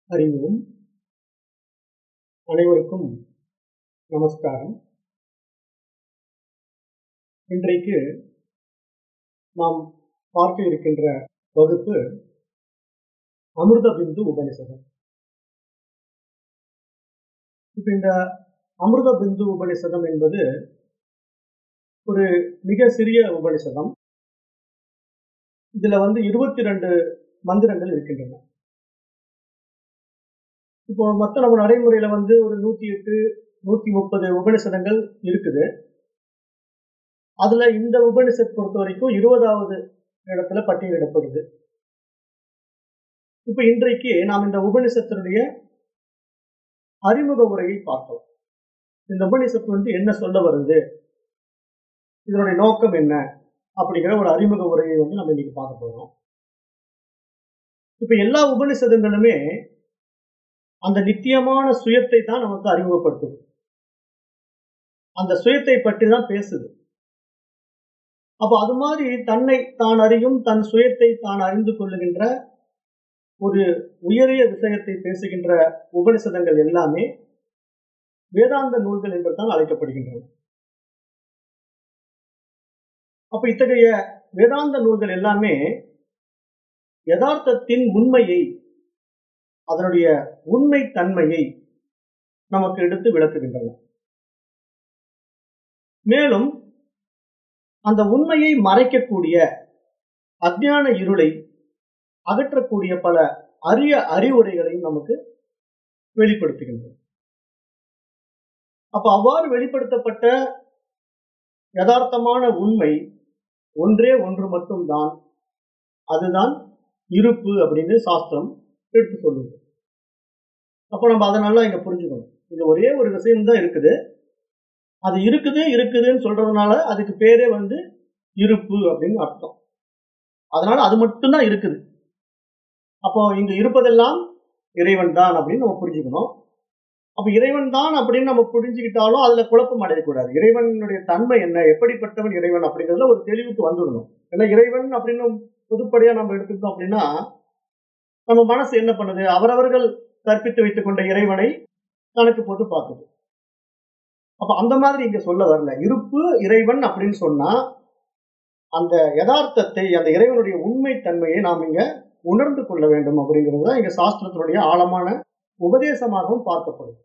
அறிவோம் அனைவருக்கும் நமஸ்காரம் இன்றைக்கு நாம் பார்க்க இருக்கின்ற வகுப்பு அமிர்த பிந்து உபனிஷதம் இப்ப இந்த அமிர்த பிந்து உபனிஷதம் என்பது ஒரு மிக சிறிய உபனிஷதம் இதுல வந்து இருபத்தி ரெண்டு மந்திரங்கள் இருக்கின்றன இப்போ மற்ற நம்ம நடைமுறையில வந்து ஒரு நூத்தி எட்டு நூத்தி முப்பது உபனிஷதங்கள் இருக்குது அதுல இந்த உபனிஷத் பொறுத்த வரைக்கும் இருபதாவது இடத்துல பட்டியலிடப்படுது இப்ப இன்றைக்கு நாம் இந்த உபனிஷத்தினுடைய அறிமுக உரையை பார்த்தோம் இந்த உபனிஷத்து வந்து என்ன சொல்ல வருது இதனுடைய நோக்கம் என்ன அப்படிங்கிற ஒரு அறிமுக உரையை வந்து நம்ம இன்னைக்கு பார்க்க போறோம் இப்ப எல்லா உபனிஷதங்களுமே அந்த நித்தியமான சுயத்தை தான் நமக்கு அறிமுகப்படுத்துது அந்த சுயத்தை பற்றி தான் பேசுது அப்போ அது மாதிரி தன்னை தான் அறியும் தன் சுயத்தை தான் அறிந்து கொள்ளுகின்ற ஒரு உயரிய விஷயத்தை பேசுகின்ற உபனிஷதங்கள் எல்லாமே வேதாந்த நூல்கள் என்று தான் அழைக்கப்படுகின்றன அப்ப இத்தகைய வேதாந்த நூல்கள் எல்லாமே யதார்த்தத்தின் உண்மையை அதனுடைய உண்மை தன்மையை நமக்கு எடுத்து விளக்குகின்றன மேலும் அந்த உண்மையை மறைக்கக்கூடிய அஜ்ஞான இருளை அகற்றக்கூடிய பல அரிய அறிவுரைகளையும் நமக்கு வெளிப்படுத்துகின்றன அப்ப அவ்வாறு வெளிப்படுத்தப்பட்ட யதார்த்தமான உண்மை ஒன்றே ஒன்று மட்டும்தான் அதுதான் இருப்பு அப்படின்னு சாஸ்திரம் எடுத்து சொல்லுது அப்போ நம்ம அதை நல்லா இங்க புரிஞ்சுக்கணும் இங்க ஒரே ஒரு விஷயம் தான் இருக்குது அது இருக்குது இருக்குதுன்னு சொல்றதுனால அதுக்கு பேரே வந்து இருப்பு அப்படின்னு அர்த்தம் அதனால அது மட்டும்தான் இருக்குது அப்போ இங்க இருப்பதெல்லாம் இறைவன் தான் அப்படின்னு நம்ம புரிஞ்சுக்கணும் அப்ப இறைவன் தான் அப்படின்னு நம்ம புரிஞ்சுக்கிட்டாலும் அதுல குழப்பம் அடையக்கூடாது இறைவனுடைய தன்மை என்ன எப்படிப்பட்டவன் இறைவன் அப்படிங்கிறதுல ஒரு தெளிவுக்கு வந்துடணும் ஏன்னா இறைவன் அப்படின்னு பொதுப்படையா நம்ம எடுத்துக்கிட்டோம் அப்படின்னா நம்ம மனசு என்ன பண்ணுது அவரவர்கள் கற்பித்து வைத்துக் கொண்ட இறைவனை கணக்கு போட்டு பார்க்குது அப்ப அந்த மாதிரி இங்க சொல்ல வரல இருப்பு இறைவன் அப்படின்னு சொன்னா அந்த யதார்த்தத்தை அந்த இறைவனுடைய உண்மை தன்மையை நாம் இங்க உணர்ந்து கொள்ள வேண்டும் அப்படிங்கிறது தான் இங்க சாஸ்திரத்தினுடைய ஆழமான உபதேசமாகவும் பார்க்கப்படும்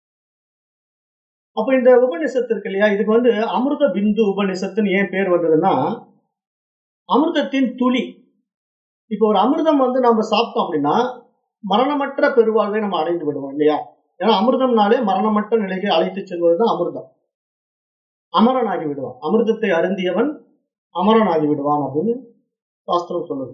அப்ப இந்த உபநிஷத்து இருக்கு இல்லையா இதுக்கு வந்து அமிர்த பிந்து உபநிஷத்துன்னு ஏன் பேர் வந்ததுன்னா அமிர்தத்தின் துளி இப்போ ஒரு அமிர்தம் வந்து நம்ம சாப்பிட்டோம் அப்படின்னா மரணமற்ற பெருவாழ்வை நம்ம அடைந்து விடுவோம் இல்லையா ஏன்னா அமிர்தம்னாலே மரணமற்ற நிலைக்கு அழைத்து செல்வதுதான் அமிர்தம் அமரனாகி விடுவான் அமிர்தத்தை அருந்தியவன் அமரனாகி விடுவான் அப்படின்னு சாஸ்திரம் சொல்லுது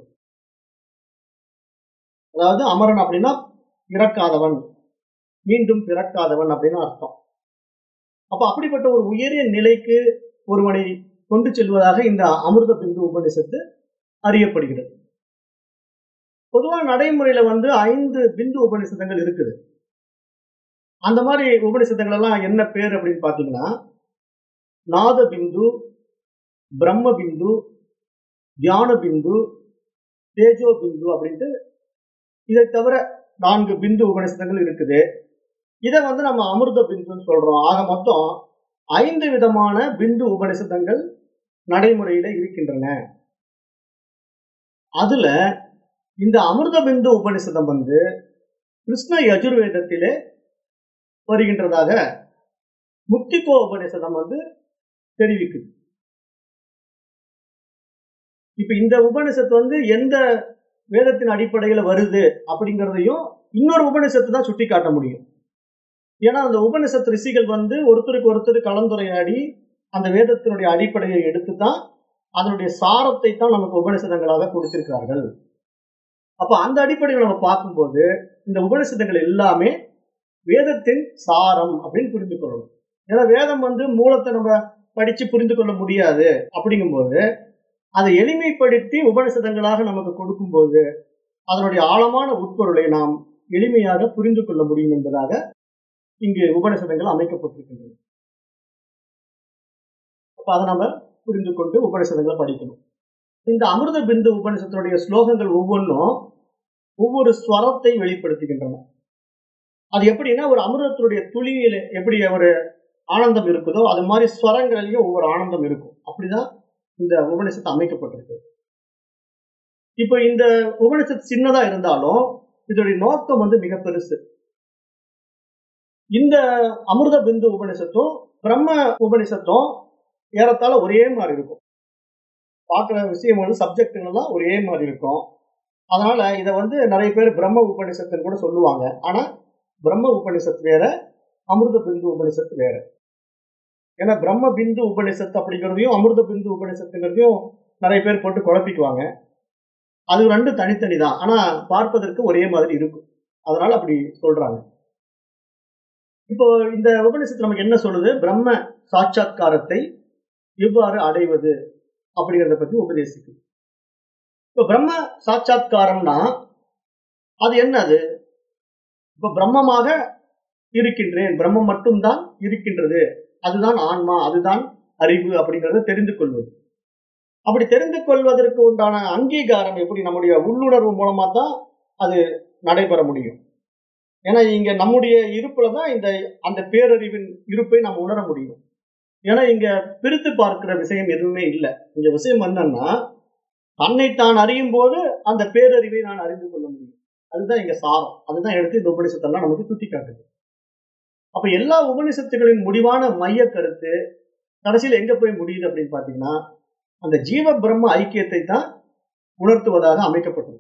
அதாவது அமரன் அப்படின்னா பிறக்காதவன் மீண்டும் பிறக்காதவன் அப்படின்னு அர்த்தம் அப்ப அப்படிப்பட்ட ஒரு உயரிய நிலைக்கு ஒருவனை கொண்டு செல்வதாக இந்த அமிர்த பிந்து உபநிஷத்து அறியப்படுகிறது பொதுவாக நடைமுறையில வந்து ஐந்து பிந்து உபநிஷதங்கள் இருக்குது அந்த மாதிரி உபநிஷதங்கள் எல்லாம் என்ன பேர் அப்படின்னு பாத்தீங்கன்னா நாத பிந்து பிரம்ம பிந்து தியான பிந்து தேஜோ பிந்து அப்படின்ட்டு இதை தவிர நான்கு பிந்து உபநிஷதங்கள் இருக்குது இதை வந்து நம்ம அமிர்த பிந்துன்னு சொல்றோம் ஆக மொத்தம் ஐந்து விதமான பிந்து உபநிஷதங்கள் நடைமுறையில இருக்கின்றன அதுல இந்த அமிர்த பிந்து உபனிஷதம் வந்து கிருஷ்ண யஜுர்வேதத்திலே வருகின்றதாக முக்திகோ உபனிஷதம் வந்து தெரிவிக்குது இப்ப இந்த உபனிஷத்து வந்து எந்த வேதத்தின் அடிப்படையில வருது அப்படிங்கிறதையும் இன்னொரு உபனிஷத்து தான் சுட்டி காட்ட முடியும் ஏன்னா அந்த உபனிஷத்து ரிஷிகள் வந்து ஒருத்தருக்கு ஒருத்தர் கலந்துரையாடி அந்த வேதத்தினுடைய அடிப்படையை எடுத்து தான் அதனுடைய சாரத்தை தான் நமக்கு உபனிஷதங்களாக கொடுத்திருக்கிறார்கள் அப்ப அந்த அடிப்படையில் நம்ம பார்க்கும்போது இந்த உபனிஷதங்கள் எல்லாமே வேதத்தின் சாரம் அப்படின்னு புரிந்து கொள்ளணும் ஏன்னா வேதம் வந்து மூலத்தை நம்ம படிச்சு புரிந்து கொள்ள முடியாது அப்படிங்கும்போது அதை எளிமைப்படுத்தி உபனிஷதங்களாக நமக்கு கொடுக்கும்போது அதனுடைய ஆழமான உட்பொருளை நாம் எளிமையாக புரிந்து கொள்ள முடியும் என்பதாக இங்கு உபனிஷதங்கள் அமைக்கப்பட்டிருக்கின்றன அப்ப அதை நம்ம புரிந்து கொண்டு உபனிஷதங்களை படிக்கணும் இந்த அமிர்த பிந்து உபனிஷத்தினுடைய ஸ்லோகங்கள் ஒவ்வொன்றும் ஒவ்வொரு ஸ்வரத்தை வெளிப்படுத்துகின்றன அது எப்படின்னா ஒரு அமிர்தத்தினுடைய துளியில எப்படி ஒரு ஆனந்தம் இருக்குதோ அது மாதிரி ஸ்வரங்கள்லயும் ஒவ்வொரு ஆனந்தம் இருக்கும் அப்படிதான் இந்த உபனிஷத்து அமைக்கப்பட்டிருக்கு இப்போ இந்த உபனிஷத்து சின்னதா இருந்தாலும் இதோடைய நோக்கம் வந்து மிக பெருசு இந்த அமிர்த பிந்து உபனிஷத்தும் பிரம்ம உபனிஷத்தும் ஏறத்தாழ ஒரே மாதிரி இருக்கும் பார்க்குற விஷயங்கள் சப்ஜெக்டுங்கள்லாம் ஒரே மாதிரி இருக்கும் அதனால இதை வந்து நிறைய பேர் பிரம்ம உபனிஷத்துன்னு கூட சொல்லுவாங்க ஆனா பிரம்ம உபனிஷத்து வேற அமிர்த பிந்து உபனிஷத்து வேற ஏன்னா பிரம்ம பிந்து உபனிஷத்து அப்படிங்கிறதையும் அமிர்த பிந்து உபனிஷத்துங்கிறதையும் நிறைய பேர் போட்டு குழப்பிக்குவாங்க அது ரெண்டு தனித்தனி தான் ஆனா பார்ப்பதற்கு ஒரே மாதிரி இருக்கும் அதனால அப்படி சொல்றாங்க இப்போ இந்த உபனிஷத்து நமக்கு என்ன சொல்லுது பிரம்ம சாட்சா்காரத்தை எவ்வாறு அடைவது அப்படிங்கிறத பத்தி உபதேசிக்குது இப்போ பிரம்ம சாட்சா்காரம்னா அது என்னது இப்போ பிரம்மமாக இருக்கின்றேன் பிரம்மம் மட்டும்தான் இருக்கின்றது அதுதான் ஆன்மா அதுதான் அறிவு அப்படிங்கறத தெரிந்து கொள்வது அப்படி தெரிந்து கொள்வதற்கு உண்டான அங்கீகாரம் எப்படி நம்முடைய உள்ளுணர்வு மூலமா தான் அது நடைபெற முடியும் ஏன்னா இங்க நம்முடைய இருப்புல தான் இந்த அந்த பேரறிவின் இருப்பை நம்ம உணர முடியும் ஏன்னா இங்க பிரித்து பார்க்கிற விஷயம் எதுவுமே இல்லை இங்க விஷயம் என்னன்னா தன்னை தான் அறியும் போது அந்த பேரறிவை நான் அறிந்து கொள்ள முடியும் அதுதான் இங்க சாரம் அதுதான் எடுத்து இந்த உபனிஷத்தெல்லாம் நமக்கு சுட்டி காட்டுது அப்ப எல்லா உபனிஷத்துகளின் முடிவான மைய கருத்து கடைசியில் எங்க போய் முடியுது அப்படின்னு பாத்தீங்கன்னா அந்த ஜீவ பிரம்ம ஐக்கியத்தை தான் உணர்த்துவதாக அமைக்கப்பட்டிருக்கு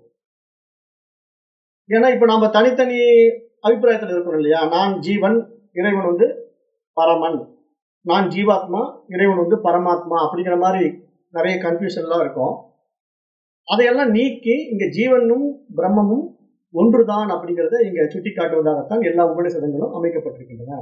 ஏன்னா இப்ப நாம தனித்தனி அபிப்பிராயத்தில் இருக்கிறோம் இல்லையா நான் ஜீவன் இறைவன் வந்து பரமன் நான் ஜீவாத்மா இறைவன் வந்து பரமாத்மா அப்படிங்கிற மாதிரி நிறைய கன்ஃபியூஷன்லாம் இருக்கும் அதையெல்லாம் நீக்கி இங்க ஜீவனும் பிரம்மமும் ஒன்றுதான் அப்படிங்கிறத இங்க சுட்டி காட்டுவதாகத்தான் எல்லா உபனிஷதங்களும் அமைக்கப்பட்டிருக்கின்றன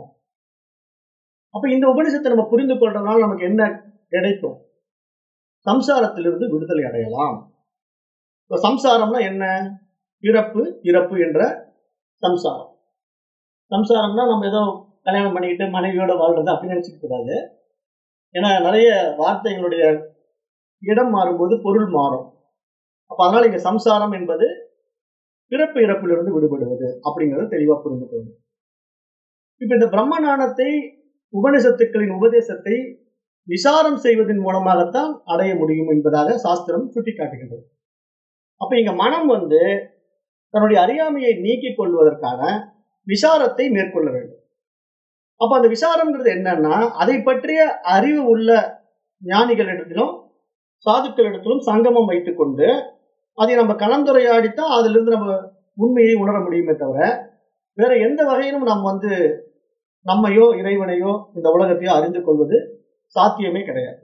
அப்ப இந்த உபனிஷத்தை நம்ம புரிந்து கொள்றதுனால நமக்கு என்ன கிடைக்கும் சம்சாரத்திலிருந்து விடுதலை அடையலாம் இப்ப சம்சாரம்னா என்ன பிறப்பு இறப்பு என்ற சம்சாரம் சம்சாரம்னா நம்ம ஏதோ கல்யாணம் பண்ணிக்கிட்டு மனைவியோட வாழ்றது அப்படி நினைச்சுக்க கூடாது ஏன்னா நிறைய வார்த்தைகளுடைய இடம் மாறும்போது பொருள் மாறும் அப்ப அதனால இங்க சம்சாரம் என்பது பிறப்பு இறப்பிலிருந்து விடுபடுவது அப்படிங்கறத தெளிவா புரிந்து கொள்ளணும் இப்ப இந்த பிரம்ம ஞானத்தை உபனிஷத்துக்களின் உபதேசத்தை விசாரம் செய்வதன் மூலமாகத்தான் அடைய முடியும் என்பதாக சாஸ்திரம் சுட்டிக்காட்டுகின்றது அப்ப இங்க மனம் வந்து தன்னுடைய அறியாமையை நீக்கிக் கொள்வதற்கான விசாரத்தை மேற்கொள்ள வேண்டும் அப்ப அந்த விசாரம்ங்கிறது என்னன்னா அதை பற்றிய அறிவு உள்ள ஞானிகளிடத்திலும் சாதுக்களிடத்திலும் சங்கமம் வைத்துக்கொண்டு அதை நம்ம கலந்துரையாடித்தான் அதுல இருந்து நம்ம உண்மையை உணர முடியுமே தவிர வேற எந்த வகையிலும் நாம் வந்து நம்மையோ இறைவனையோ இந்த உலகத்தையோ அறிந்து கொள்வது சாத்தியமே கிடையாது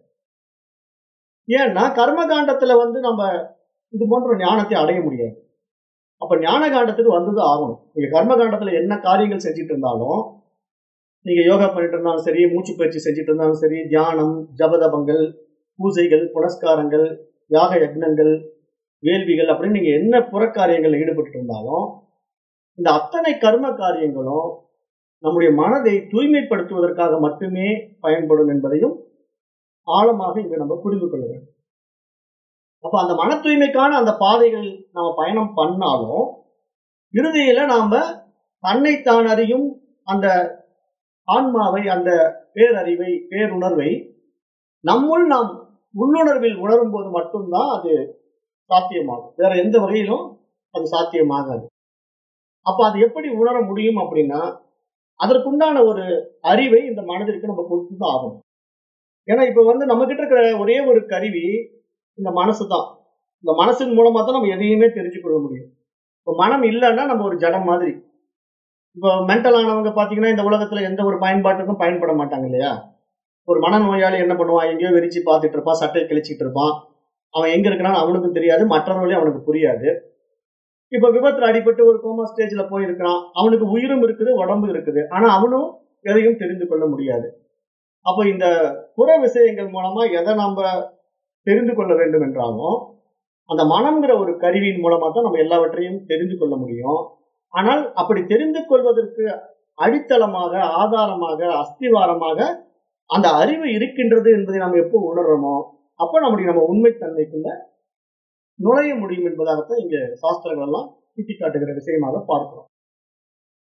ஏன்னா கர்ம காண்டத்துல வந்து நம்ம இது போன்ற ஞானத்தை அடைய முடியாது அப்ப ஞான காண்டத்துக்கு வந்துதான் ஆகணும் நீங்க கர்ம காண்டத்துல என்ன காரியங்கள் செஞ்சுட்டு இருந்தாலும் நீங்க யோகா பண்ணிட்டு இருந்தாலும் சரி மூச்சு பயிற்சி செஞ்சுட்டு இருந்தாலும் சரி தியானம் ஜபதபங்கள் பூஜைகள் புனஸ்காரங்கள் யாக யக்னங்கள் வேள்விகள் அப்படின்னு நீங்க என்ன புறக்காரியங்கள்ல ஈடுபட்டு இருந்தாலும் இந்த அத்தனை கர்ம காரியங்களும் நம்முடைய மனதை தூய்மைப்படுத்துவதற்காக மட்டுமே பயன்படும் என்பதையும் ஆழமாக இங்க நம்ம புரிந்து கொள்ள வேண்டும் அப்ப அந்த மன தூய்மைக்கான அந்த பாதைகள் நாம பயணம் பண்ணாலும் இறுதியில நாம தன்னைத்தான் அறியும் அந்த ஆன்மாவை அந்த பேரறிவை பேருணர்வை நம்முள் நாம் உள்ளுணர்வில் உணரும் போது மட்டும்தான் அது சாத்தியமாகும் வேற எந்த வகையிலும் அது சாத்தியமாகாது அப்ப அது எப்படி உணர முடியும் அப்படின்னா அதற்குண்டான ஒரு அறிவை இந்த மனதிற்கு நம்ம கொடுத்து தான் ஆகணும் ஏன்னா இப்ப வந்து நம்ம கிட்ட இருக்கிற ஒரே ஒரு கருவி இந்த மனசு தான் இந்த மனசின் மூலமா தான் நம்ம எதையுமே தெரிஞ்சு கொள்ள முடியும் இப்போ மனம் இல்லைன்னா நம்ம ஒரு ஜடம் மாதிரி இப்போ மென்டல் ஆனவங்க பார்த்தீங்கன்னா இந்த உலகத்துல எந்த ஒரு பயன்பாட்டுக்கும் பயன்பட மாட்டாங்க இல்லையா ஒரு மனநோயாளி என்ன பண்ணுவான் எங்கேயோ வெறிச்சு பார்த்துட்டு இருப்பான் சட்டையை கிழிச்சிட்டு இருப்பான் அவன் எங்க இருக்கிறான்னு அவனுக்கும் தெரியாது மற்றவர்களையும் அவனுக்கு புரியாது இப்ப விபத்துல அடிபட்டு ஒரு கோமா ஸ்டேஜ்ல போயிருக்கிறான் அவனுக்கு உயிரும் இருக்குது உடம்பு இருக்குது ஆனா அவனும் எதையும் தெரிந்து கொள்ள முடியாது அப்ப இந்த புற விஷயங்கள் மூலமா எதை நம்ம தெரிந்து கொள்ள வேண்டும் என்றாலும் அந்த மனம்ங்கிற ஒரு கருவியின் மூலமா தான் நம்ம எல்லாவற்றையும் தெரிந்து கொள்ள முடியும் ஆனால் அப்படி தெரிந்து கொள்வதற்கு அடித்தளமாக ஆதாரமாக அஸ்திவாரமாக அந்த அறிவு இருக்கின்றது என்பதை நாம் எப்போ உணர்றோமோ அப்ப நம்முடைய நம்ம உண்மைத்தன்மைக்குள்ள நுழைய முடியும் என்பதாகத்தான் இங்க சாஸ்திரங்கள் எல்லாம் சுட்டி காட்டுகிற விஷயமாக பார்க்கிறோம்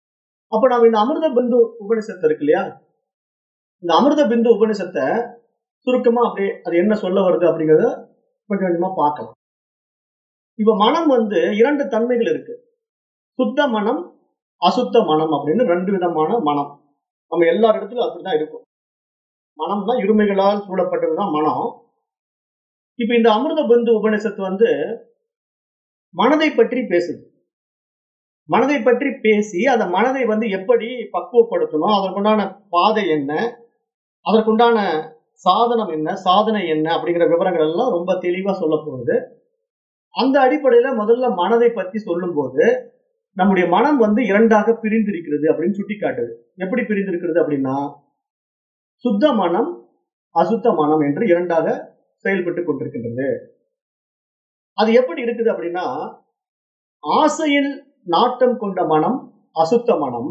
அப்ப நம்ம இந்த அமிர்த பிந்து உபனிஷத்து இருக்கு இல்லையா இந்த அமிர்த பிந்து உபனிஷத்தை சுருக்கமா அப்படியே அது என்ன சொல்ல வருது அப்படிங்கறத கொஞ்சம் கொஞ்சமா பார்க்கலாம் இப்ப மனம் வந்து இரண்டு தன்மைகள் இருக்கு சுத்த மனம் அசுத்த மனம் அப்படின்னு ரெண்டு விதமான மனம் நம்ம எல்லா இடத்துலயும் அப்படிதான் இருக்கும் மனம்னா இருமைகளால் சூழப்பட்டதுதான் மனம் இப்ப இந்த அமிர்த பந்து உபநிஷத்து வந்து மனதை பற்றி பேசுது மனதை பற்றி பேசி அந்த மனதை வந்து எப்படி பக்குவப்படுத்தணும் அதற்குண்டான பாதை என்ன அதற்குண்டான சாதனம் என்ன சாதனை என்ன அப்படிங்கிற விவரங்கள் எல்லாம் ரொம்ப தெளிவா சொல்ல போகுது அந்த அடிப்படையில முதல்ல மனதை பத்தி சொல்லும்போது நம்முடைய மனம் வந்து இரண்டாக பிரிந்திருக்கிறது அப்படின்னு சுட்டி காட்டுது எப்படி பிரிந்திருக்கிறது அப்படின்னா சுத்த மனம் அசுத்த மனம் என்று இரண்டாக செயல்பட்டு கொண்டிருக்கின்றது அது எப்படி இருக்குது அப்படின்னா ஆசையில் நாட்டம் கொண்ட மனம் அசுத்த மனம்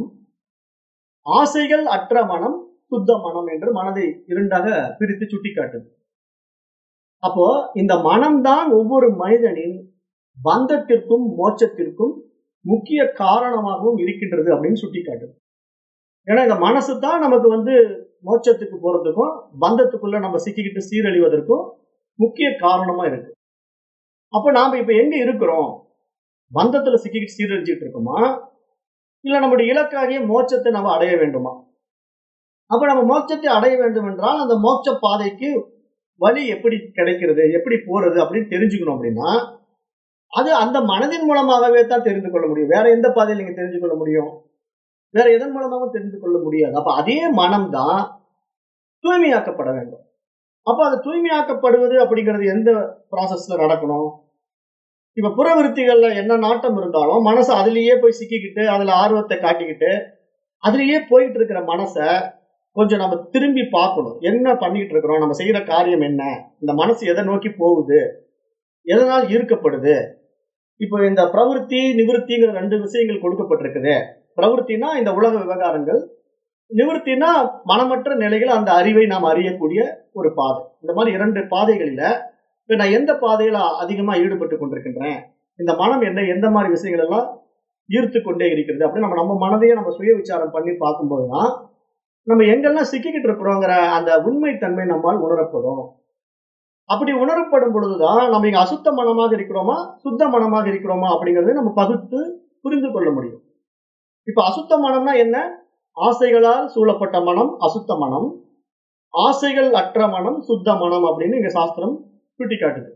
ஆசைகள் அற்ற மனம் சுத்த மனம் என்று மனதை இரண்டாக பிரித்து சுட்டி காட்டுது அப்போ இந்த மனம்தான் ஒவ்வொரு மனிதனின் பந்தத்திற்கும் மோட்சத்திற்கும் முக்கிய காரணமாகவும் இருக்கின்றது அப்படின்னு சுட்டி காட்டுது ஏன்னா இந்த மனசு தான் நமக்கு வந்து மோட்சத்துக்கு போறதுக்கும் பந்தத்துக்குள்ள நம்ம சிக்கிக்கிட்டு சீரழிவதற்கும் முக்கிய காரணமா இருக்கு அப்ப நாம இப்ப எங்க இருக்கிறோம் பந்தத்துல சிக்கிக்கிட்டு சீரழிஞ்சிட்டு இருக்கோமா இல்ல நம்முடைய இலக்காகிய மோட்சத்தை நம்ம அடைய வேண்டுமா அப்ப நம்ம மோட்சத்தை அடைய வேண்டும் என்றால் அந்த மோட்ச பாதைக்கு வழி எப்படி கிடைக்கிறது எப்படி போறது அப்படின்னு தெரிஞ்சுக்கணும் அப்படின்னா அது அந்த மனதின் மூலமாகவே தான் தெரிந்து கொள்ள முடியும் வேற எந்த பாதையில் நீங்க தெரிஞ்சு கொள்ள முடியும் வேற எதன் மூலமாகவும் தெரிந்து கொள்ள முடியாது அப்ப அதே மனம்தான் தூய்மையாக்கப்பட வேண்டும் அப்ப அது தூய்மையாக்கப்படுவது அப்படிங்கிறது எந்த ப்ராசஸ்ல நடக்கணும் இப்ப புறவிருத்திகள்ல என்ன நாட்டம் இருந்தாலும் மனசு அதுலயே போய் சிக்கிக்கிட்டு அதுல ஆர்வத்தை காட்டிக்கிட்டு அதுலயே போயிட்டு இருக்கிற மனசை கொஞ்சம் நம்ம திரும்பி பார்க்கணும் என்ன பண்ணிட்டு இருக்கிறோம் நம்ம செய்யற காரியம் என்ன இந்த மனசு எதை நோக்கி போகுது எதனால் ஈர்க்கப்படுது இப்போ இந்த பிரவருத்தி நிவிருத்திங்கிற ரெண்டு விஷயங்கள் கொடுக்கப்பட்டிருக்குது பிரவருத்தினா இந்த உலக விவகாரங்கள் நிவர்த்தினா மனமற்ற நிலையில் அந்த அறிவை நாம் அறியக்கூடிய ஒரு பாதை இந்த மாதிரி இரண்டு பாதைகளில இப்ப நான் எந்த பாதையில அதிகமா ஈடுபட்டு கொண்டிருக்கின்றேன் இந்த மனம் என்ன எந்த மாதிரி விஷயங்கள் எல்லாம் ஈர்த்து கொண்டே இருக்கிறது அப்படின்னு நம்ம நம்ம மனதையே நம்ம சுய விசாரம் பண்ணி பார்க்கும்போதுதான் நம்ம எங்கெல்லாம் சிக்கிக்கிட்டு இருக்கிறோங்கிற அந்த உண்மைத்தன்மை நம்மால் உணரப்படும் அப்படி உணரப்படும் பொழுதுதான் நம்ம இங்க அசுத்த மனமாக இருக்கிறோமா சுத்த மனமாக இருக்கிறோமா அப்படிங்கறதை நம்ம பகுத்து புரிந்து கொள்ள முடியும் இப்ப அசுத்த மனம்னா என்ன ஆசைகளால் சூழப்பட்ட மனம் அசுத்த மனம் ஆசைகள் அற்ற மனம் சுத்த மனம் அப்படின்னு இங்க சாஸ்திரம் சுட்டி காட்டுது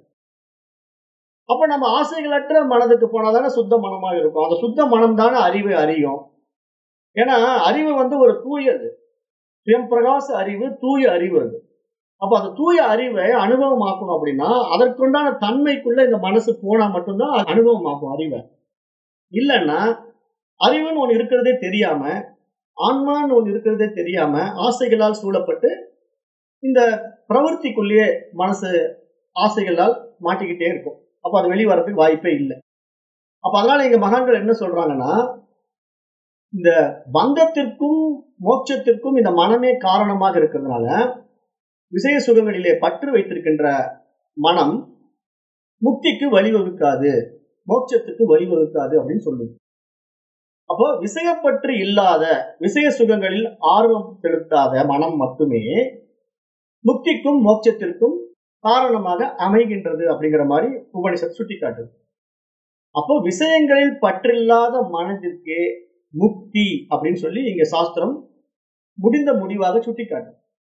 அப்ப நம்ம ஆசைகளற்ற மனதுக்கு போனாதானே சுத்த மனமாக இருக்கும் அந்த சுத்த மனம் தானே அறிவை அறியும் ஏன்னா அறிவு வந்து ஒரு தூயது சுயம் பிரகாச அறிவு தூய அறிவு அது அப்ப அந்த தூய அறிவை அனுபவமாக்கணும் அப்படின்னா அதற்குண்டான தன்மைக்குள்ள இந்த மனசு போனா மட்டும்தான் அது அனுபவமாக்கும் அறிவை இல்லைன்னா அறிவுன்னு ஒன்று இருக்கிறதே தெரியாம ஆன்மான்னு ஒன்று இருக்கிறதே தெரியாம ஆசைகளால் சூழப்பட்டு இந்த பிரவൃத்திக்குள்ளேயே மனசு ஆசைகளால் மாட்டிக்கிட்டே இருக்கும் அப்ப அது வெளியே வரதுக்கு வாய்ப்பே இல்லை அப்ப அதனால எங்க மகான்கள் என்ன சொல்றாங்கன்னா இந்த பந்தத்திற்கும் மோட்சத்திற்கும் இந்த மனமே காரணமாக இருக்கிறதுனால விசய சுகங்களிலே பற்று வைத்திருக்கின்ற மனம் முக்திக்கு வழிவகுக்காது மோட்சத்துக்கு வழிவகுக்காது அப்படின்னு சொல்லுது அப்போ விஷயப்பற்று இல்லாத விசய சுகங்களில் ஆர்வம் செலுத்தாத மனம் மட்டுமே முக்திக்கும் மோட்சத்திற்கும் காரணமாக அமைகின்றது அப்படிங்கிற மாதிரி உபனிஷத் சுட்டி காட்டுது அப்போ விஷயங்களில் பற்றில்லாத மனதிற்கே முக்தி அப்படின்னு சொல்லி இங்க சாஸ்திரம் முடிந்த முடிவாக சுட்டி காட்டு